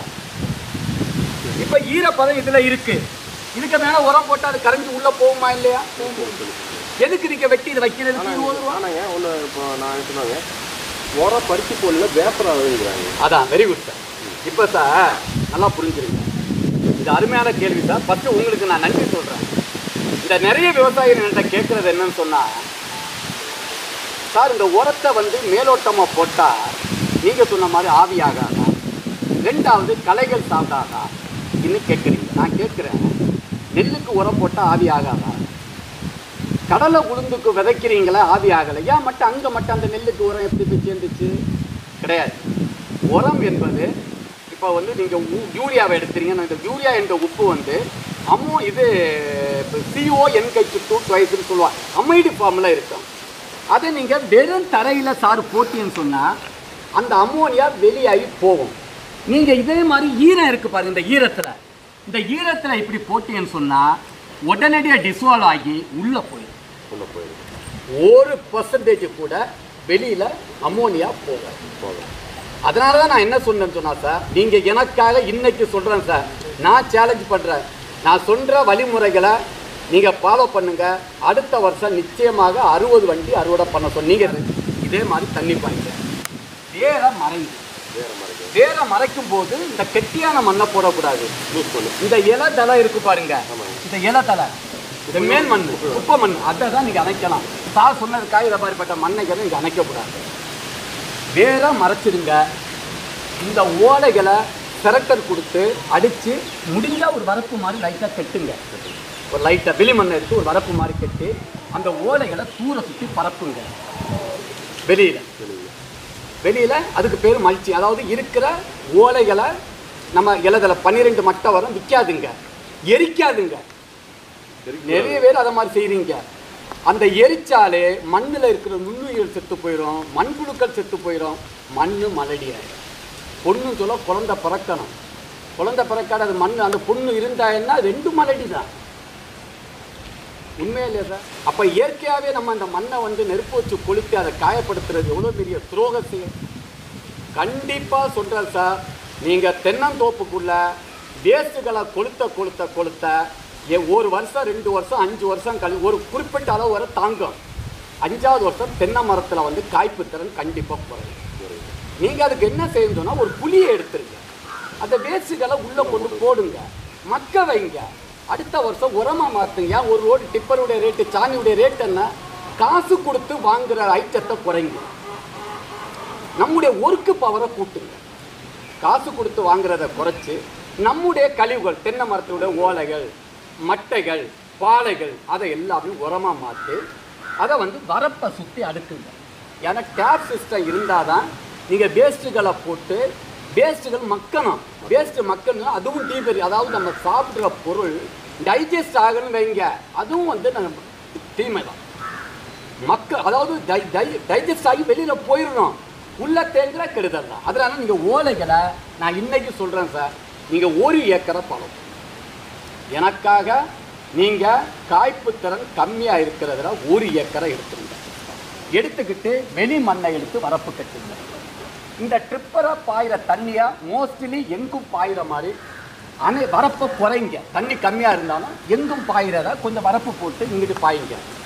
இப்ப ஈரப்பதம் இதுல இருக்கு இதுக்கு மேல உரம் போட்டா அது கரைஞ்சு உள்ள போகுமா இல்லையா எதுக்கு நீங்க வெட்டி இதை வைக்கிறது இருபது ரூபா ஆனாங்க ஒன்று இப்போ நான் சொன்னாங்க உரம் பறிச்சு போடல வேப்பர் ஆகுதுங்கிறாங்க அதான் வெரி குட் சார் இப்போ சார் நல்லா புரிஞ்சுருங்க இது அருமையான கேள்வி சார் ஃபஸ்ட்டு உங்களுக்கு நான் நன்றி சொல்கிறேன் இந்த நிறைய விவசாயிகள் என்கிட்ட கேட்குறது என்னன்னு சொன்னால் சார் இந்த உரத்தை வந்து மேலோட்டமாக போட்டால் நீங்கள் சொன்ன மாதிரி ஆவியாகாதா ரெண்டாவது களைகள் சாப்பிடாதா இன்னும் கேட்குறீங்க நான் கேட்குறேன் நெல்லுக்கு உரம் போட்டால் ஆவி ஆகாதா கடலை உளுந்துக்கு விதைக்கிறீங்களா ஆவி ஆகலை ஏன் மட்டும் அங்கே மட்டும் அந்த நெல்லுக்கு உரம் எப்படி போய் சேர்ந்துச்சு கிடையாது உரம் என்பது இப்போ வந்து நீங்கள் யூரியாவை எடுத்துறீங்கன்னா இந்த யூரியா என்ற உப்பு வந்து அம்மோ இது சிஓ என்கைச்சு டூ டுவைஸ்னு சொல்லுவாங்க அமைடு ஃபார்மில் இருக்கும் அதை நீங்கள் வெறும் தரையில் சாறு போட்டீங்கன்னு சொன்னால் அந்த அம்மோனியா வெளியாகி போகும் நீங்கள் இதே மாதிரி ஈரம் இருக்குது பாருங்க இந்த ஈரத்தில் இந்த ஈரத்தில் இப்படி போட்டீங்கன்னு சொன்னால் உடனடியாக டிசால்வ் ஆகி உள்ளே போயிடும் உள்ள போயிடும் ஒரு பர்சன்டேஜ் கூட வெளியில் அம்மோனியா போகாது போதும் அதனால தான் நான் என்ன சொன்னேன்னு சொன்னா சார் நீங்கள் எனக்காக இன்னைக்கு சொல்கிறேன் சார் நான் சேலஞ்ச் பண்ணுறேன் நான் சொல்கிற வழிமுறைகளை நீங்கள் ஃபாலோ பண்ணுங்க அடுத்த வருஷம் நிச்சயமாக அறுபது வண்டி அறுவடை பண்ண சொன்னீங்க இதே மாதிரி தண்ணி பாய்ங்க வேற மறைந்து வேற மாதிரி வேற மறைக்கும் போது இந்த கெட்டியான மண்ணை போடக்கூடாது லூஸ் பண்ணு இந்த இலை தலை இருக்கு பாருங்க இந்த இலை தலை இந்த மேல் மண் உப்ப மண் அதை தான் நீங்கள் அணைக்கலாம் சார் சொன்னதுக்காக இதை மாதிரிப்பட்ட மண்ணைகளை நீங்கள் அணைக்கக்கூடாது வேற மறைச்சிடுங்க இந்த ஓலைகளை சிரட்டர் கொடுத்து அடித்து முடிஞ்சா ஒரு வரப்பு மாதிரி லைட்டாக கட்டுங்க ஒரு லைட்டாக வெளிமண்ணை எடுத்து ஒரு வரப்பு மாதிரி கட்டி அந்த ஓலைகளை தூர சுற்றி பரப்புங்க வெளியில் வெளியில் அதுக்கு பேர் மல்ச்சி அதாவது இருக்கிற ஓலைகளை நம்ம இலதல பன்னிரெண்டு மட்டை வரும் விற்காதுங்க எரிக்காதுங்க நிறைய பேர் அதை மாதிரி செய்கிறீங்க அந்த எரிச்சாலே மண்ணில் இருக்கிற நுண்ணுயிர்கள் செத்து போயிடும் மண்புழுக்கள் செத்து போயிடும் மண் மலடி ஆயிடும் பொண்ணு சொல்ல குழந்தை பிறக்கணும் குழந்தை பிறக்காத அது மண் அந்த பொண்ணு இருந்தாங்கன்னா ரெண்டு மலடி தான் உண்மையிலே சார் அப்போ இயற்கையாகவே நம்ம அந்த மண்ணை வந்து நெருப்பு வச்சு கொளுத்தி அதை காயப்படுத்துறது எவ்வளோ பெரிய துரோக செயல் கண்டிப்பாக சொல்கிறேன் சார் நீங்கள் தென்னந்தோப்புக்குள்ள வேஸ்ட்டுகளை கொளுத்த கொளுத்த கொளுத்த ஏ ஒரு வருஷம் ரெண்டு வருஷம் அஞ்சு வருஷம் கழி ஒரு குறிப்பிட்ட அளவு வரை தாங்கும் அஞ்சாவது வருஷம் தென்னை மரத்தில் வந்து காய்ப்பு திறன் கண்டிப்பாக குறையும் நீங்கள் அதுக்கு என்ன செய்யணும்னா ஒரு புளியை எடுத்துருங்க அந்த வேஸ்ட்டுகளை உள்ளே கொண்டு போடுங்க மக்க வைங்க அடுத்த வருஷம் உரமாக மாற்றுங்க ஏன் ஒரு ரோடு டிப்பருடைய ரேட்டு சாணியுடைய ரேட் என்ன காசு கொடுத்து வாங்குற ஐட்டத்தை குறைங்க நம்முடைய ஒர்க்கு பவரை கூட்டுங்க காசு கொடுத்து வாங்குறத குறைச்சி நம்முடைய கழிவுகள் தென்னை மரத்தினுடைய ஓலைகள் மட்டைகள் பாலைகள் அதை எல்லாமே உரமாக மாற்றி அதை வந்து வரப்பை சுற்றி அடுக்குங்க ஏன்னா டேப் சிஸ்டம் இருந்தால் தான் நீங்கள் வேஸ்ட்டுகளை போட்டு வேஸ்ட்டுகள் மக்கணும் வேஸ்ட்டு மக்கணும் அதுவும் டீபெரி அதாவது நம்ம சாப்பிட்ற பொருள் டைஜஸ்ட் ஆகணும்னு வைங்க அதுவும் வந்து நம்ம தீமை தான் மக்கள் அதாவது டை டை டைஜஸ்ட் ஆகி வெளியில் போயிடணும் உள்ள தேங்குற கெடுதல் தான் அதனால நீங்கள் ஓலைகளை நான் இன்னைக்கு சொல்கிறேன் சார் நீங்கள் ஒரு ஏக்கரை பழம் எனக்காக நீங்கள் காய்ப்பு திறன் கம்மியாக இருக்கிறதுல ஒரு ஏக்கரை எடுத்துருங்க எடுத்துக்கிட்டு வெளி மண்ணை எடுத்து வரப்பு கட்டுங்க இந்த ட்ரிப்பரை பாயிற தண்ணியை மோஸ்ட்லி எங்கும் பாயிற மாதிரி அணை வரப்பை குறைங்க தண்ணி கம்மியாக இருந்தாலும் எங்கும் பாயிறத கொஞ்சம் வரப்பு போட்டு இங்கிட்டு பாயுங்க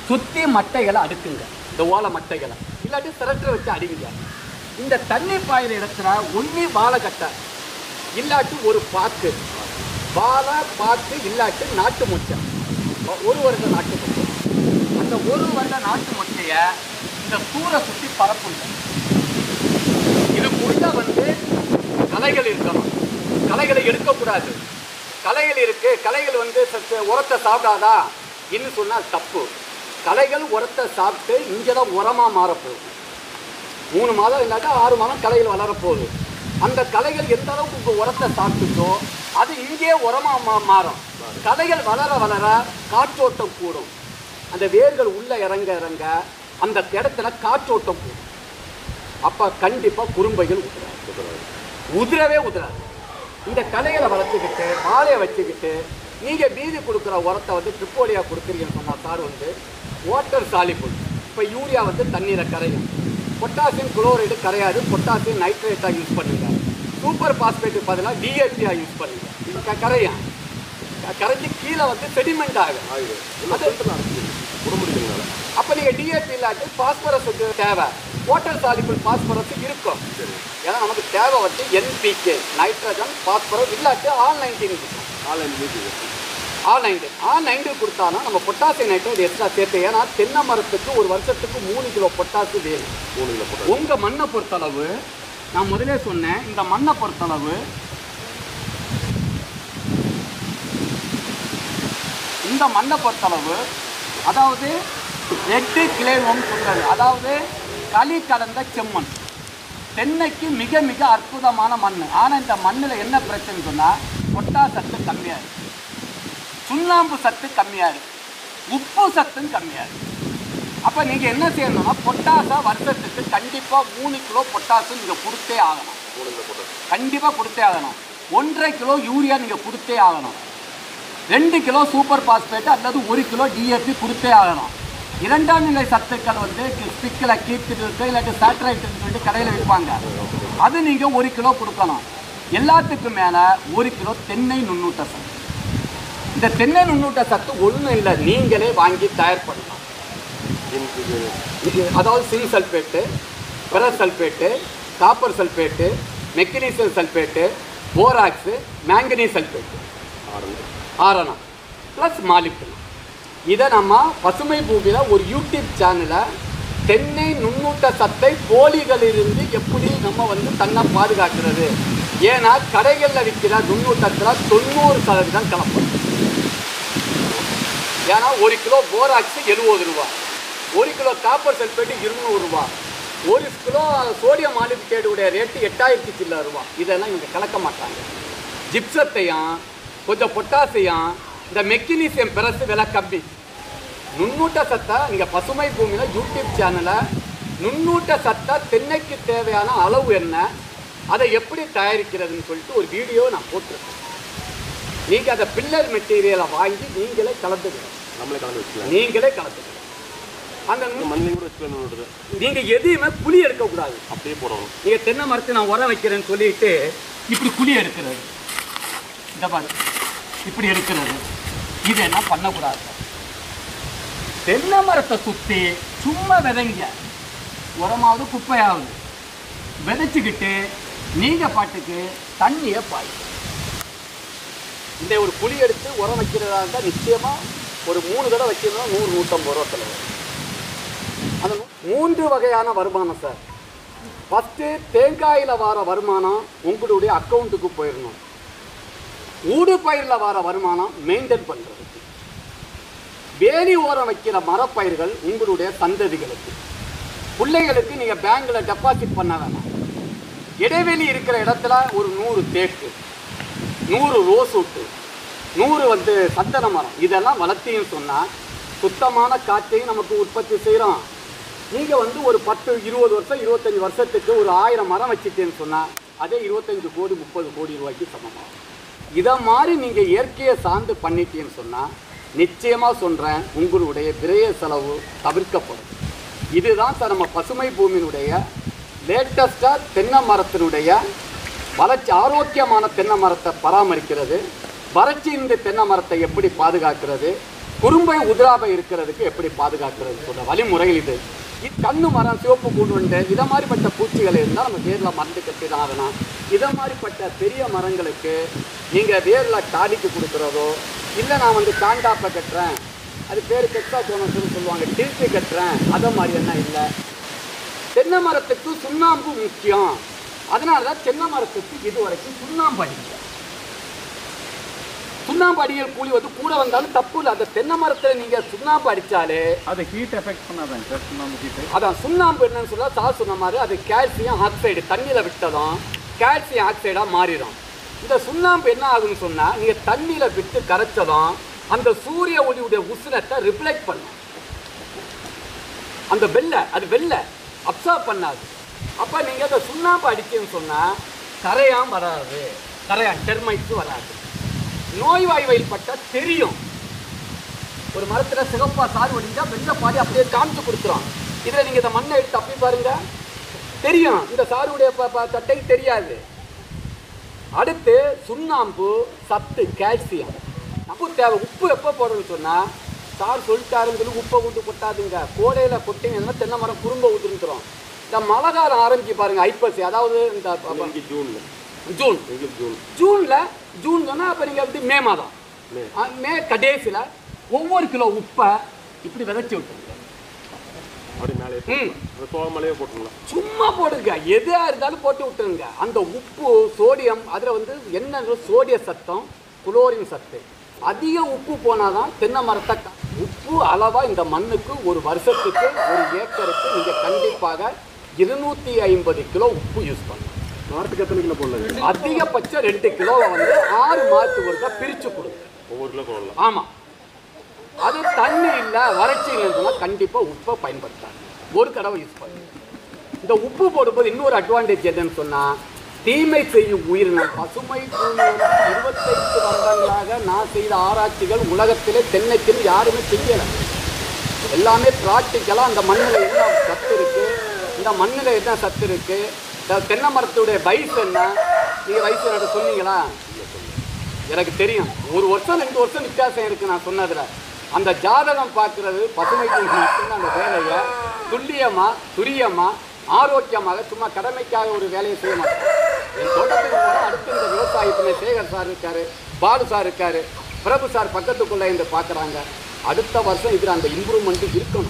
சுற்றி மட்டைகளை அடுக்குங்க இந்த ஓலை மட்டைகளை இல்லாட்டி சிரட்டை வச்சு அடிங்க இந்த தண்ணி பாயிற இடத்துல ஒன்றி வாழை கட்டை இல்லாட்டி ஒரு பாக்கு வாழை பாக்கு இல்லாட்டி நாட்டு முட்டை ஒரு வருட நாட்டு முட்டை அந்த ஒரு வருட நாட்டு முட்டையை இந்த சூரை சுற்றி பரப்புங்க இதுக்குள்ள வந்து களைகள் இருக்கணும் களைகளை எடுக்கக்கூடாது களைகள் இருக்கு களைகள் வந்து சத்து உரத்தை சாப்பிடாதா இன்னும் சொன்னால் தப்பு களைகள் உரத்தை சாப்பிட்டு இங்கே தான் உரமாக மாறப்போகுது மூணு மாதம் இல்லாட்டா ஆறு மாதம் களைகள் வளரப்போகுது அந்த களைகள் எந்த அளவுக்கு உங்கள் உரத்தை சாப்பிட்டுச்சோ அது இங்கே உரமாக மா மாறும் களைகள் வளர வளர காற்றோட்டம் கூடும் அந்த வேர்கள் உள்ளே இறங்க இறங்க அந்த இடத்துல காற்றோட்டம் கூடும் அப்போ கண்டிப்பாக குறும்பைகள் உதிராது உதிரவே உதிராது இந்த கலைகளை வளர்த்துக்கிட்டு வாழையை வச்சுக்கிட்டு நீங்கள் மீதி கொடுக்குற உரத்தை வந்து ட்ரிப்போலியா கொடுக்குறீங்கன்னு சொன்னால் சார் வந்து வாட்டர் சாலிபுல் இப்போ யூரியா வந்து தண்ணீரை கரையும் பொட்டாசியம் குளோரைடு கரையாது பொட்டாசியம் நைட்ரேட்டாக யூஸ் பண்ணுங்க சூப்பர் பாஸ்பேட்டுக்கு பதிலாக டிஏபியாக யூஸ் பண்ணுங்க இது க- கரையும் க- கரைஞ்சு கீழே வந்து செடிமெண்ட் ஆகும் அது உடம்புடிக்கிறதுனால அப்போ நீங்கள் டிஏபி இல்லாட்டி பாஸ்பரஸுக்கு தேவை வாட்டர் சாலிபிள் பாஸ்பரஸ் இருக்கும் ஏன்னா நமக்கு தேவை வந்து என்பிகே நைட்ரஜன் பாஸ்பரஸ் இல்லாட்டி ஆல் நைன்டீன் இருக்கும் online meeting all nineteen all nineteen கொடுத்தானா நம்ம பொட்டாசியம் நைட்ரேட் எக்ஸ்ட்ரா சேர்த்து ஏன்னா தென்னை மரத்துக்கு ஒரு வருஷத்துக்கு மூணு கிலோ பொட்டாசு வேணும் மூணு கிலோ போட்டு உங்கள் மண்ணை பொறுத்தளவு நான் முதலே சொன்னேன் இந்த மண்ணை பொறுத்தளவு இந்த மண்ணை பொறுத்தளவு அதாவது ரெட்டு கிளேவம் சொல்றது அதாவது களி கலந்த செம்மண் தென்னைக்கு மிக மிக அற்புதமான மண் ஆனால் இந்த மண்ணில் என்ன பிரச்சனை சொன்னால் பொட்டா சத்து கம்மியாக இருக்கு சுண்ணாம்பு சத்து கம்மியாக இருக்கு உப்பு சத்தும் கம்மியாக இருக்கு அப்போ நீங்கள் என்ன செய்யணும்னா பொட்டாசை வருஷத்துக்கு கண்டிப்பாக மூணு கிலோ பொட்டாசு நீங்கள் கொடுத்தே ஆகணும் கண்டிப்பாக கொடுத்தே ஆகணும் ஒன்றரை கிலோ யூரியா நீங்கள் கொடுத்தே ஆகணும் ரெண்டு கிலோ சூப்பர் பாஸ்பேட் அல்லது ஒரு கிலோ டிஏபி கொடுத்தே ஆகணும் இரண்டாம் நிலை சத்துக்கள் வந்து ஸ்டிக்கில் கீர்த்திட்டு இருக்கு இல்லாட்டி சேட்டலைட்டுன்னு சொல்லிட்டு கடையில் விற்பாங்க அது நீங்கள் ஒரு கிலோ கொடுக்கணும் எல்லாத்துக்கும் மேலே ஒரு கிலோ தென்னை நுண்ணூட்ட சத்து இந்த தென்னை நுண்ணூட்ட சத்து ஒன்றும் இல்லை நீங்களே வாங்கி தயார் பண்ணலாம் இது அதாவது zinc sulphate ferrous sulphate copper sulphate magnesium sulphate borax manganese sulphate ஆரணம் ப்ளஸ் மாலிப்டினம் இதை நம்ம பசுமை பூமியில் ஒரு யூடியூப் சேனலை தென்னை நுண்ணூட்ட சத்தை போலிகளிலிருந்து எப்படி நம்ம வந்து தன்னை பாதுகாக்கிறது ஏன்னா கடைகளில் விற்கிற நுண்ணூட்டத்தில் தொண்ணூறு சதவீதம் கலப்படம் ஏன்னா ஒரு கிலோ போராக்ஸ் எழுபது ரூபா ஒரு கிலோ காப்பர் சல்பேட்டு இருநூறு ரூபா ஒரு கிலோ சோடியம் மாலிபிகேட்டுடைய ரேட்டு எட்டாயிரத்தி சில்லற ரூபா இதெல்லாம் இவங்க கலக்க மாட்டாங்க ஜிப்சத்தையும் கொஞ்சம் பொட்டாசியம் இந்த மெக்னீசியம் பெரசு விலை கம்மி நுண்ணூட்ட சத்தை நீங்கள் பசுமை பூமியில் யூடியூப் சேனலை நுண்ணூட்ட சத்தை தென்னைக்கு தேவையான அளவு என்ன அதை எப்படி தயாரிக்கிறதுன்னு சொல்லிட்டு ஒரு வீடியோ நான் போட்டிருக்கேன் நீங்கள் அதை பில்லர் மெட்டீரியலை வாங்கி நீங்களே கலந்துக்கணும் நம்மளே கலந்து வச்சுக்கலாம் நீங்களே கலந்துக்கணும் அந்த நுண்- மண்ணிலையும் கூட வச்சுக்கலாம் நீங்க எதையுமே புளி எடுக்கக்கூடாது அப்படியே போடணும் நீங்க தென்னை மரத்தை நான் உரம் வைக்கிறேன்னு சொல்லிட்டு இப்படி குழி எடுக்கிறது இந்த பாரு இப்படி எடுக்கிறது இது என்ன பண்ணக்கூடாது தென்னை மரத்தை சுற்றி சும்மா விதைங்க உரமாவது குப்பையாவது விதைச்சிக்கிட்டு நீங்க பாட்டுக்கு தண்ணியை பாய் இந்த ஒரு குழி எடுத்து உரம் வைக்கிறதா இருந்தால் நிச்சயமா ஒரு மூணு தடவை வைக்கிறதா நூறு நூற்றம்பது ரூபா செலவு அந்த மூ- மூன்று வகையான வருமானம் சார் ஃபஸ்ட்டு தேங்காயில் வர வருமானம் உங்களுடைய அக்கௌண்ட்டுக்கு போயிடணும் ஊடு பயிரில் வர வருமானம் மெயின்டைன் பண்ணுறதுக்கு வேலி ஓரம் வைக்கிற மரப்பயிர்கள் உங்களுடைய சந்ததிகளுக்கு பிள்ளைகளுக்கு நீங்கள் பேங்க்கில் டெபாசிட் பண்ண வேணாம் இடைவெளி இருக்கிற இடத்துல ஒரு நூறு தேக்கு நூறு ரோஸ் விட்டு நூறு வந்து சந்தன மரம் இதெல்லாம் வளர்த்தீங்கன்னு சொன்னால் சுத்தமான காற்றையும் நமக்கு உற்பத்தி செய்கிறோம் நீங்கள் வந்து ஒரு பத்து இருபது வருஷம் இருபத்தஞ்சி வருஷத்துக்கு ஒரு ஆயிரம் மரம் வச்சுட்டேன்னு சொன்னால் அதே இருபத்தஞ்சு கோடி முப்பது கோடி ரூபாய்க்கு சமமாகும் இதை மாதிரி நீங்கள் இயற்கையை சார்ந்து பண்ணிட்டீங்கன்னு சொன்னால் நிச்சயமாக சொல்கிறேன் உங்களுடைய விரைய செலவு தவிர்க்கப்படும் இதுதான் சார் நம்ம பசுமை பூமியினுடைய லேட்டஸ்ட்டாக தென்னை மரத்தினுடைய வளர்ச்சி ஆரோக்கியமான தென்னை மரத்தை பராமரிக்கிறது வறட்சி இந்த தென்னை மரத்தை எப்படி பாதுகாக்கிறது குறும்பை உதிராபை இருக்கிறதுக்கு எப்படி பாதுகாக்கிறது சொல்ற வழிமுறைகள் இது இ- கண்ணு மரம் சிவப்பு கூண்டு இதை மாதிரிப்பட்ட பூச்சிகள் இருந்தால் நம்ம வேரில் மருந்து கட்டி தான் ஆகணும் இதை மாதிரிப்பட்ட பெரிய மரங்களுக்கு நீங்கள் வேரில் டாடிக்கு கொடுக்குறதோ இல்லை நான் வந்து காண்டாப்பை கட்டுறேன் அது பேர் கெட்டா தோணுன்னு சொல்லுவாங்க டில்ட்டு கட்டுறேன் அதை மாதிரி என்ன இல்லை தென்னை மரத்துக்கு சுண்ணாம்பு முக்கியம் அதனால தான் தென்னை மரத்துக்கு இது வரைக்கும் சுண்ணாம்பு அடிக்கல சுண்ணாம்பு அடிகள் கூலி வந்து கூட வந்தாலும் தப்பு இல்லை அந்த தென்னை மரத்தில் நீங்கள் சுண்ணாம்பு அடித்தாலே அது ஹீட் எஃபெக்ட் பண்ணாதாங்க சார் சுண்ணாம்பு ஹீட் அதான் சுண்ணாம்பு என்னன்னு சொல்ல சார் சொன்ன மாதிரி அது கால்சியம் ஆக்சைடு தண்ணியில் விட்டதும் கால்சியம் ஆக்சைடாக மாறிடும் இந்த சுண்ணாம்பு என்ன ஆகும்னு சொன்னால் நீங்கள் தண்ணியில் விட்டு கரைச்சதும் அந்த சூரிய ஒளியுடைய உஷ்ணத்தை ரிஃப்ளெக்ட் பண்ணும் அந்த வெள்ளை அது வெள்ளை அப்சர்வ் பண்ணாது அப்போ நீங்கள் அந்த சுண்ணாம்பு அடிச்சேன்னு சொன்னால் கரையான் வராது கரையான் டெர்மைட்ஸ் வராது நோய்வாய்வையில் பட்டா தெரியும் ஒரு மரத்துல சிகப்பா சாறு வடிஞ்சா வெள்ளை பாடி அப்படியே காமிச்சு கொடுத்துரும் இதுல நீங்க இந்த மண்ணை எடுத்து அப்படி பாருங்க தெரியும் இந்த சாருடைய ப- ப- தட்டை தெரியாது அடுத்து சுண்ணாம்பு சத்து கால்சியம் உப்பு தேவை உப்பு எப்போ போடணும்னு சொன்னா சார் சொல்லிட்டாருன்னு சொல்லி உப்பை கொண்டு கொட்டாதுங்க கோடையில கொட்டிங்கன்னா தென்னை மரம் குறும்ப ஊத்துருந்துரும் இந்த மழை காலம் ஆரம்பிச்சு பாருங்க ஐப்பசி அதாவது இந்த ப- ப- இங்கே ஜூனில் ஜூன் எங்களுக்கு ஜூன் ஜூன்ல ஜூன் சொன்னா அப்ப நீங்க வந்து மே மாதம் ஆ, மே கடைசியில ஒவ்வொரு கிலோ உப்பை இப்படி விதைச்சி விட்டுருங்க அப்படி மேலே ம். அந்த சோள மலையே போட்டுருலாம் சும்மா போடுங்க எதா இருந்தாலும் போட்டு விட்டுருங்க அந்த உப்பு சோடியம் அதுல வந்து என்ன சோடிய சத்தம் குளோரின் சத்து அதிக உப்பு போனாதான் தென்னை மரத்தை கா- உப்பு அளவா இந்த மண்ணுக்கு ஒரு வருஷத்துக்கு ஒரு ஏக்கருக்கு நீங்க கண்டிப்பாக இருநூத்தி ஐம்பது கிலோ உப்பு யூஸ் பண்ணணும் நாட்டுக்கு எத்தனை கிலோ போடலாங்க அதிகபட்சம் ரெண்டு கிலோவை வந்து ஆறு மாதத்துக்கு ஒருக்கா பிரிச்சு கொடுங்க ஒவ்வொரு கிலோ போடலாம் ஆமாம் அது தண்ணி இல்லை வறட்சி இல்லைன்னு சொன்னால் கண்டிப்பாக உப்பை பயன்படுத்தாங்க ஒரு தடவை யூஸ் பண்ணு இந்த உப்பு போடும்போது இன்னொரு அட்வான்டேஜ் என்னன்னு சொன்னால் தீமை செய்யும் உயிரினம் பசுமை பூமி வந்து இருபத்தைந்து வருடங்களாக நான் செய்த ஆராய்ச்சிகள் உலகத்திலே தென்னைக்குன்னு யாருமே செய்யலை எல்லாமே ப்ராக்டிக்கலாக அந்த மண்ணில் என்ன சத்து இருக்கு இந்த மண்ணில் என்ன சத்து இருக்கு இந்த தென்னை மரத்துடைய வயசு என்ன நீங்கள் வயசு எனக்கு சொன்னீங்களா எனக்கு தெரியும் ஒரு வருஷம் ரெண்டு வருஷம் வித்தியாசம் இருக்கு நான் சொன்னதுல அந்த ஜாதகம் பார்க்கறது பசுமை பூமி மட்டும்தான் அந்த வேலையை துல்லியமா துரியமா ஆரோக்கியமாக சும்மா கடமைக்காக ஒரு வேலையை செய்ய மாட்டேன் என் தோட்டத்துக்கு போனால் அடுத்து இந்த விவசாயத்துல சேகர் சார் இருக்காரு பாலு சார் இருக்காரு பிரபு சார் பக்கத்துக்குள்ள இந்த பார்க்குறாங்க அடுத்த வருஷம் இதில் அந்த இம்ப்ரூவ்மெண்ட் இருக்கணும்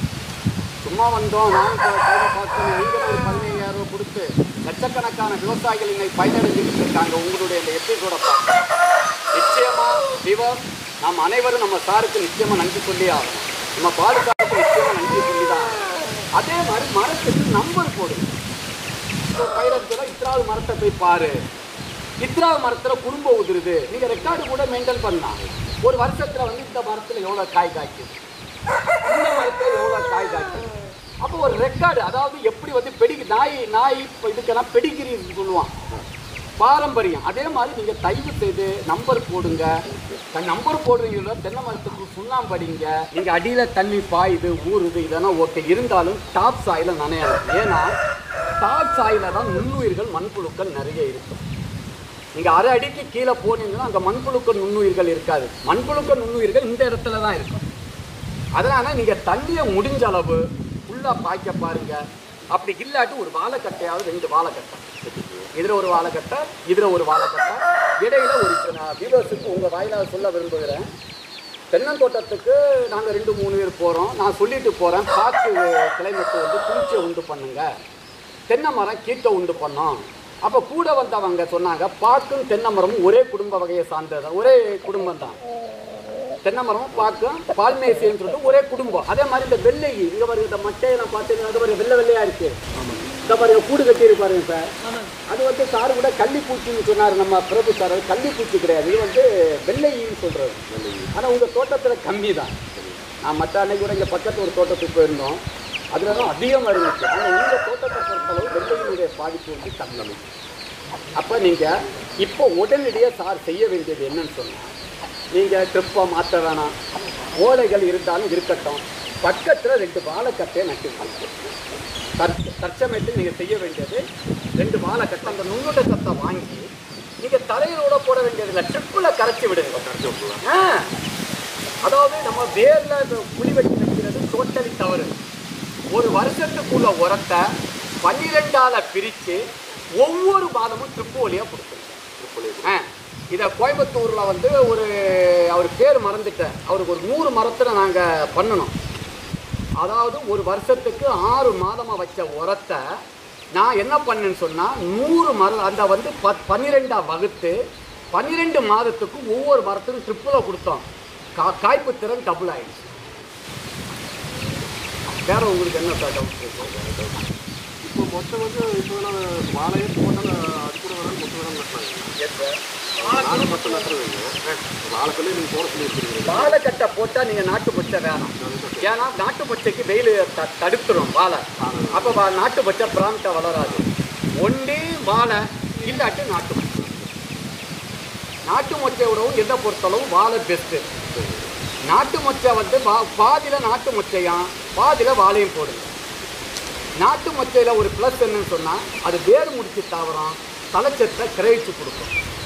சும்மா வந்தோம் நான் கைதை பார்த்தோம் நீங்கள் ஒரு பதினையாயிரம் ரூபாய் கொடுத்து லட்சக்கணக்கான விவசாயிகள் இன்னைக்கு பயனடைஞ்சுட்டு இருக்காங்க உங்களுடைய இந்த எபிசோட பார்த்து நிச்சயமா விவர் நாம் அனைவரும் நம்ம சாருக்கு நிச்சயமா நன்றி சொல்லி ஆகணும் நம்ம பாலு சாருக்கு நிச்சயமா நன்றி சொல்லி தான் ஆகணும். அதே மாதிரி மரத்துக்கு நம்பர் போடுங்க இப்போ பயிரத்தில் இத்ராவது மரத்தை போய் பாரு இத்ராவது மரத்துல குடும்பம் உதிருது நீங்க ரெக்கார்டு கூட மெயின்டைன் பண்ணலாம் ஒரு வருஷத்துல வந்து இந்த மரத்துல எவ்வளவு காய் காய்க்குது இந்த மரத்துல எவ்வளவு காய் காய்க்குது அப்போ ஒரு ரெக்கார்டு அதாவது எப்படி வந்து பெடிகி நாய் நாய் இப்போ இதுக்கெல்லாம் பெடிகிரி சொல்லுவான் பாரம்பரியம் அதே மாதிரி நீங்க தயவு செய்து நம்பர் போடுங்க நம்பர் போடுறீங்களோ தென்னை மரத்துக்கு சுண்ணாம்பு அடிங்க நீங்க அடியில தண்ணி பாயுது ஊறுது இதெல்லாம் ஓகே இருந்தாலும் டாப் சாயில நனையணும் ஏன்னா டாப் சாயில தான் நுண்ணுயிர்கள் மண்புழுக்கள் நிறைய இருக்கும் நீங்க அரை அடிக்கு கீழே போனீங்கன்னா அங்க மண்புழுக்கள் நுண்ணுயிர்கள் இருக்காது மண்புழுக்கள் நுண்ணுயிர்கள் இந்த இடத்துல தான் இருக்கும் அதனால நீங்க தண்ணியை முடிஞ்ச அளவு ஃபுல்லா பாய்க்க பாருங்க அப்படி இல்லாட்டி ஒரு வாழைக்கட்டையாவது ரெண்டு வாழைக்கட்டை இதுல ஒரு வாழைக்கட்டை இதுல ஒரு வாழைக்கட்டை இடையில ஒரு நான் வியூவர்ஸுக்கு உங்க வாயிலாக சொல்ல விரும்புகிறேன் தென்னந்தோட்டத்துக்கு நாங்கள் ரெண்டு மூணு பேர் போகிறோம் நான் சொல்லிட்டு போகிறேன் காற்று கிளைமேட்டு வந்து குளிர்ச்சியை உண்டு பண்ணுங்க தென்னை மரம் கீட்டை உண்டு பண்ணோம் அப்போ கூட வந்தவங்க சொன்னாங்க பாக்கும் தென்னை மரமும் ஒரே குடும்ப வகையை சார்ந்தது ஒரே குடும்பம் தான் தென்னை மரம் பாக்கும் பால்மேசியன்னு சொல்லிட்டு ஒரே குடும்பம் அதே மாதிரி இந்த வெள்ளை இங்க பாருங்க இந்த மட்டையை நான் பார்த்தேன் அது பாருங்க வெள்ளை வெள்ளையா இருக்கு இந்த பாருங்க கூடு கட்டி இருப்பாருங்க சார் அது வந்து சார் கூட கள்ளிப்பூச்சின்னு சொன்னார் நம்ம பிரபு சார் அது கள்ளிப்பூச்சி கிடையாது இது வந்து வெள்ளையின்னு சொல்றது ஆனா உங்க தோட்டத்துல கம்மி தான் நான் மற்ற அன்னைக்கு கூட இங்க பக்கத்து ஒரு தோட்டத்துக்கு போயிருந்தோம் அதுல தான் அதிகமாக இருந்துச்சு ஆனால் உங்க தோட்டத்தை பொறுத்தளவு வெள்ளையினுடைய பாதிப்பு வந்து கம்மி அப்போ நீங்கள் இப்போ உடனடியாக சார் செய்ய வேண்டியது என்னன்னு சொன்னால் நீங்கள் ட்ரிப்பை மாற்ற வேணாம் ஓலைகள் இருந்தாலும் இருக்கட்டும் பக்கத்தில் ரெண்டு வாழைக்கட்டையை நட்டு தற் தற்சமயத்தில் நீங்கள் செய்ய வேண்டியது ரெண்டு வாழைக்கட்டை அந்த நுண்ணுட சத்தை வாங்கி நீங்கள் தலையிலோட போட வேண்டியதில்லை ட்ரிப்பில் கரைச்சி விடுங்க ஆ அதாவது நம்ம வேர்ல இந்த குழி வெட்டி வைக்கிறது டோட்டலி தவறு ஒரு வருஷத்துக்குள்ள உரத்தை பன்னிரெண்டால பிரித்து ஒவ்வொரு மாதமும் ட்ரிப்பு வழியாக கொடுக்கணும் ஆ இதை கோயம்புத்தூரில் வந்து ஒரு அவர் பேர் மறந்துட்டேன் அவருக்கு ஒரு நூறு மரத்தில் நாங்கள் பண்ணணும் அதாவது ஒரு வருஷத்துக்கு ஆறு மாதமாக வச்ச உரத்தை நான் என்ன பண்ணேன்னு சொன்னால் நூறு மரம் அந்த வந்து பத் பன்னிரெண்டாக வகுத்து பன்னிரெண்டு மாதத்துக்கு ஒவ்வொரு மரத்துக்கும் ட்ரிப்பில் கொடுத்தோம் கா காய்ப்பு திறன் டபுள் ஆயிடுச்சு வேற உங்களுக்கு என்ன சார் டவுட் இப்போ மொத்தம் வந்து இப்போ நான் வாழையே போட்டால் அடிக்கூட வேணாலும் மொத்தம் வேணாலும் நட்டுறாங்க வாழை மட்டும் நட்டுறதுங்க வாழைக்கல்லே நீங்கள் போட சொல்லியிருக்கிறீங்க வாழை கட்டை போட்டால் நீங்கள் நாட்டு பச்சை வேணாம் ஏன்னா நாட்டு பச்சைக்கு வெயில் த தடுத்துரும் வாழை அப்போ வா நாட்டு பச்சை ப்ராம்ப்டாக வளராது ஒன்றே வாழை இல்லாட்டி நாட்டு மொச்சை நாட்டு மொச்சை விடவும் எதை பொறுத்தளவு வாழை பெஸ்ட்டு நாட்டு மொச்சை வந்து பா பாதியில் நாட்டு மொச்சையாம் பாதியில் வாழையும் போடுங்க நாட்டு மொச்சையில் ஒரு ப்ளஸ் என்னன்னு சொன்னால் அது வேர் முடிச்சு தாவரம் தலைச்சத்தை கிரகிச்சு கொடுக்கும்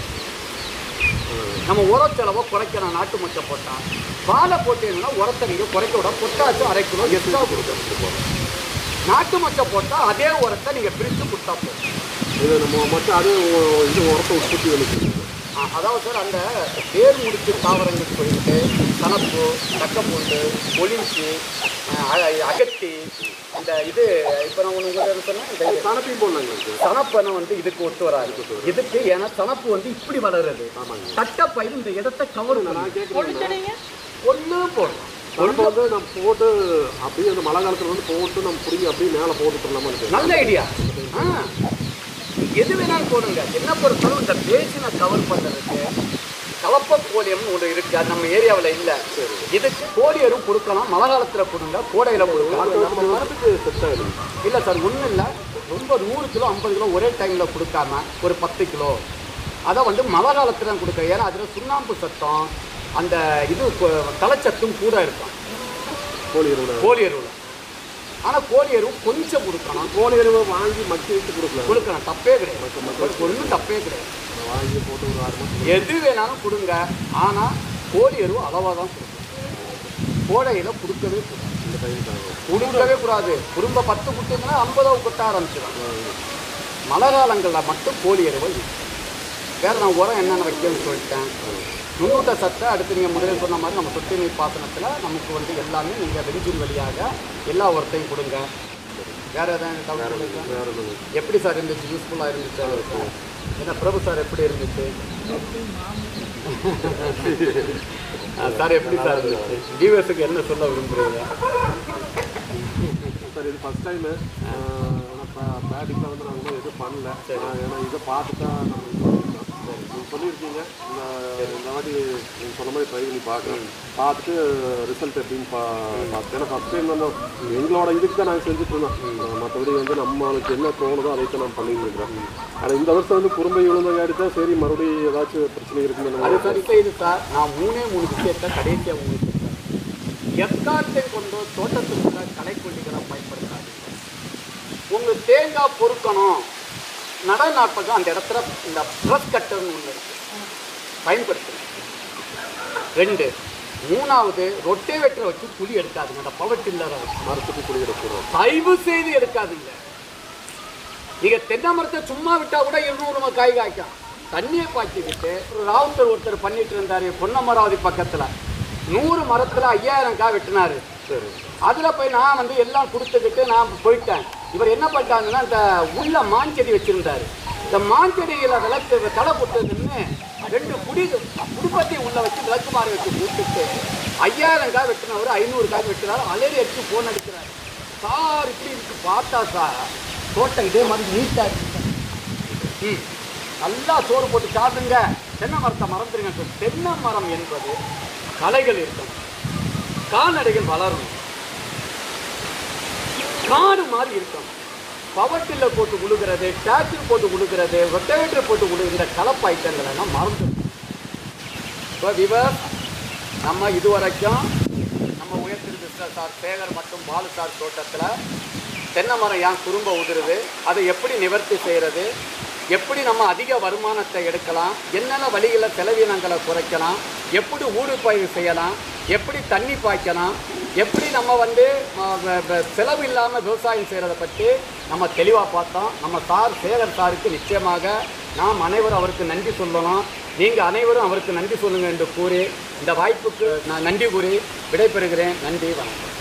நம்ம உர செலவை குறைக்கணும் நாட்டு மொச்சை போட்டால் வாழை போட்டீங்கன்னா உரத்தை நீங்கள் குறைக்க விட பொட்டாச்சும் அரை கிலோ எக்ஸ்ட்ரா கொடுக்கணும் நாட்டு மொச்சை போட்டால் அதே உரத்தை நீங்கள் பிரித்து கொடுத்தா போதும் இது நம்ம மொத்தம் அது ஒ- இது உரத்தை உற்பத்தி பண்ணிக்கிறோம் ஆ, அதாவது சார் அந்த வேர் முடிச்சு தாவரங்களுக்கு போயிட்டு சனப்பு தக்கப்பூண்டு ஒளிஞ்சி அகத்தி இந்த இது இப்போ நான் ஒன்று உங்களுக்கு சொன்னேன் இந்த இது. கணப்பையும் போடலாங்க சனப்பனை வந்து இதுக்கு ஒத்து வராது இதுக்கு ஏன்னா சனப்பு வந்து இப்படி வளருது தட்டப்பயிர் இந்த இடத்தை கவர் நான் கேட்குறேன் ஒன்று போடலாம் கணப்பை வந்து நம்ம போட்டு அப்படியே அந்த மழை காலத்தில் வந்து போட்டு நம்ம பிடிங்கி அப்படியே மேலே போட்டுட்டுலாமா இருக்கு நல்ல ஐடியா ஆ எது வேணாலும் போடுங்க என்ன பொறுத்தளவு இந்த பேசினை கவர் பண்ணுறதுக்கு கலப்ப கோலியம்னு ஒன்று இருக்கு அது நம்ம ஏரியாவில் இல்லை இதுக்கு கோழியரும் கொடுக்கலாம் மழை காலத்தில் கொடுங்க கோடையில் கொடுக்கலாம் நம்ம மரத்துக்கு செட் ஆகிடும் இல்லை சார் ஒன்றும் இல்லை ரொம்ப நூறு கிலோ ஐம்பது கிலோ ஒரே டைமில் கொடுக்காம ஒரு பத்து கிலோ அதை வந்து மழை காலத்தில் தான் கொடுக்க ஏன்னா அதில் சுண்ணாம்பு சத்தம் அந்த இது கொ- தலைச்சத்தும் கூட இருக்கும் கோழி எருவில் கோழி எருவில் ஆனால் கோழி எருவு கொஞ்சம் கொடுக்கணும் கோழி எருவை வாங்கி மக்கி வச்சு கொடுக்கலாம் கொடுக்கலாம் தப்பே கிடையாது ஒன்றும் தப்பே கிடையாது வாங்கி போட்டு ஒரு ஆறு மாதம் எது வேணாலும் கொடுங்க ஆனால் கோழி எருவு அளவாக தான் கொடுக்கணும் கோடையில் கொடுக்கவே கூடாது இந்த டைம் ஆகும் கொடுக்கவே கூடாது குடும்ப பத்து குட்டிங்கன்னா ஐம்பதாவது கொட்ட ஆரம்பிச்சிடும் மழை காலங்களில் மட்டும் கோழி எருவை use பண்ணணும். வேற நான் உரம் என்னென்ன வைக்கணும்னு சொல்லிட்டேன் நுண்ணூட்ட சத்தை அடுத்து நீங்கள் முதலில் சொன்ன மாதிரி நம்ம சொட்டு நீர் பாசனத்தில் நமக்கு வந்து எல்லாமே நீங்கள் வெஞ்சின் வழியாக எல்லா உரத்தையும் கொடுங்க வேற ஏதாவது doubt இருக்கா? வேறு ஒன்று எப்படி சார் இருந்துச்சு யூஸ்ஃபுல்லாக இருந்துச்சு ஏன்னா பிரபு சார் எப்படி இருந்துச்சு ஆ, சார் எப்படி சார் இருந்துச்சு டிவிஎஸ்க்கு என்ன சொல்ல விரும்புறீங்க சார் இது ஃபஸ்ட் டைமு ஆனால் பேட்டிங்கில் வந்து நாங்கள் இன்னும் எதுவும் பண்ணல ஆஹ் ஏன்னா இதை பார்த்து தான் நம்ம இது பண்ணியிருக்கோம். நீங்கள் சொல்லியிருக்கீங்க இந்த இந்த வாட்டி நீங்கள் சொன்ன மாதிரி ட்ரை பண்ணி பார்க்குறோம் பார்த்துட்டு ரிசல்ட் எப்படின்னு பா பார்த்து ஏன்னா ஃபஸ்ட் டைம் வந்து எங்களோட இதுக்கு தான் நாங்கள் செஞ்சுட்டு இருந்தோம் ஆஹ் மற்றபடி வந்து நம்மளுக்கு என்ன தோணுதோ அதை தான் நம்ம பண்ணிட்டு இருக்கிறோம் ஆனால் இந்த வருஷம் வந்து குறும்பை விழுந்தங்காடி தான் சரி மறுபடியும் ஏதாச்சும் பிரச்சனை இருக்குன்னு அது நம்ம சரி செய்து சார் நான் மூணே மூணு விஷயத்தை கடைசியாக உங்களுக்கு சொல்றேன். எக்காத்தை கொண்டு தோட்டத்துக்குள்ள களைக்கொல்லிகளை பயன்படுத்தாது உங்களுக்கு தேங்காய் பொறுக்கணும் நட நாட்பது அந்த இடத்துல இந்த ப்ரெஸ் கட்டர்னு ஒன்று இருக்கு பயன்படுத்துங்க ரெண்டு மூணாவது ரொட்டேவேட்டரை வச்சு குழி எடுக்காதுங்க அந்த பவர் டில்லரை வச்சு மரத்துக்கு குழி எடுக்கிறோம் தயவு செய்து எடுக்காதீங்க நீங்க தென்னை மரத்தை சும்மா விட்டா கூட இருநூறு காய் காய்க்கும் தண்ணியை பாய்ச்சி விட்டு ஒரு ராவுத்தர் ஒருத்தர் பண்ணிட்டு இருந்தாரு பொன்னமராவதி பக்கத்துல நூறு மரத்துல ஐயாயிரம் காய் வெட்டினாரு சரி அதுல போய் நான் வந்து எல்லாம் கொடுத்துக்கிட்டு நான் போயிட்டேன் இவர் என்ன பண்ணிட்டாங்கன்னா இந்த உள்ள மாஞ்செடி வச்சிருந்தாரு இந்த மாஞ்செடியில விளக்கு தலை போட்டதுன்னு ரெண்டு குடி குடும்பத்தையும் உள்ள வச்சு விளக்கு மாறி வச்சு கூப்பிட்டு ஐயாயிரம் காய் வெட்டினவர் ஐநூறு காய் வெட்டினாரு அலறி அடிச்சு போன் அடிக்கிறாரு சார் இப்படி இருக்கு பார்த்தா சார் தோட்டம் இதே மாதிரி நீட்டா இருக்கு சார். ம் நல்லா சோறு போட்டு சாப்பிடுங்க தென்னை மரத்தை மறந்துடுங்க சார். தென்னை மரம் என்பது களைகள் இருக்கும் கால்நடைகள் வளரும் காடு மாதிரி இருக்கும் பவர் டில்லர் போட்டு உழுகிறது டிராக்டர் போட்டு உழுகிறது ரொட்டவேட்டர் போட்டு உழுகிற கலப்பு ஐட்டங்கள் எல்லாம் மறந்து இப்போ விவர் நம்ம இதுவரைக்கும் நம்ம உயர்த்திரு கிருஷ்ண சார் சேகர் மற்றும் பாலு சார் தோட்டத்தில் தென்னை மரம் ஏன் குறும்ப உதிருது அதை எப்படி நிவர்த்தி செய்கிறது எப்படி நம்ம அதிக வருமானத்தை எடுக்கலாம் என்னென்ன வழிகளில் செலவினங்களை குறைக்கலாம் எப்படி ஊடுபயிர் செய்யலாம் எப்படி தண்ணி பாய்க்கலாம் எப்படி நம்ம வந்து ம, வ- வ- செலவு இல்லாமல் விவசாயம் செய்கிறத பற்றி நம்ம தெளிவாக பார்த்தோம் நம்ம சார் சேகர் சாருக்கு நிச்சயமாக நாம் அனைவரும் அவருக்கு நன்றி சொல்லணும் நீங்கள் அனைவரும் அவருக்கு நன்றி சொல்லுங்கள் என்று கூறி இந்த வாய்ப்புக்கு நான் நன்றி கூறி விடைபெறுகிறேன் நன்றி வணக்கம்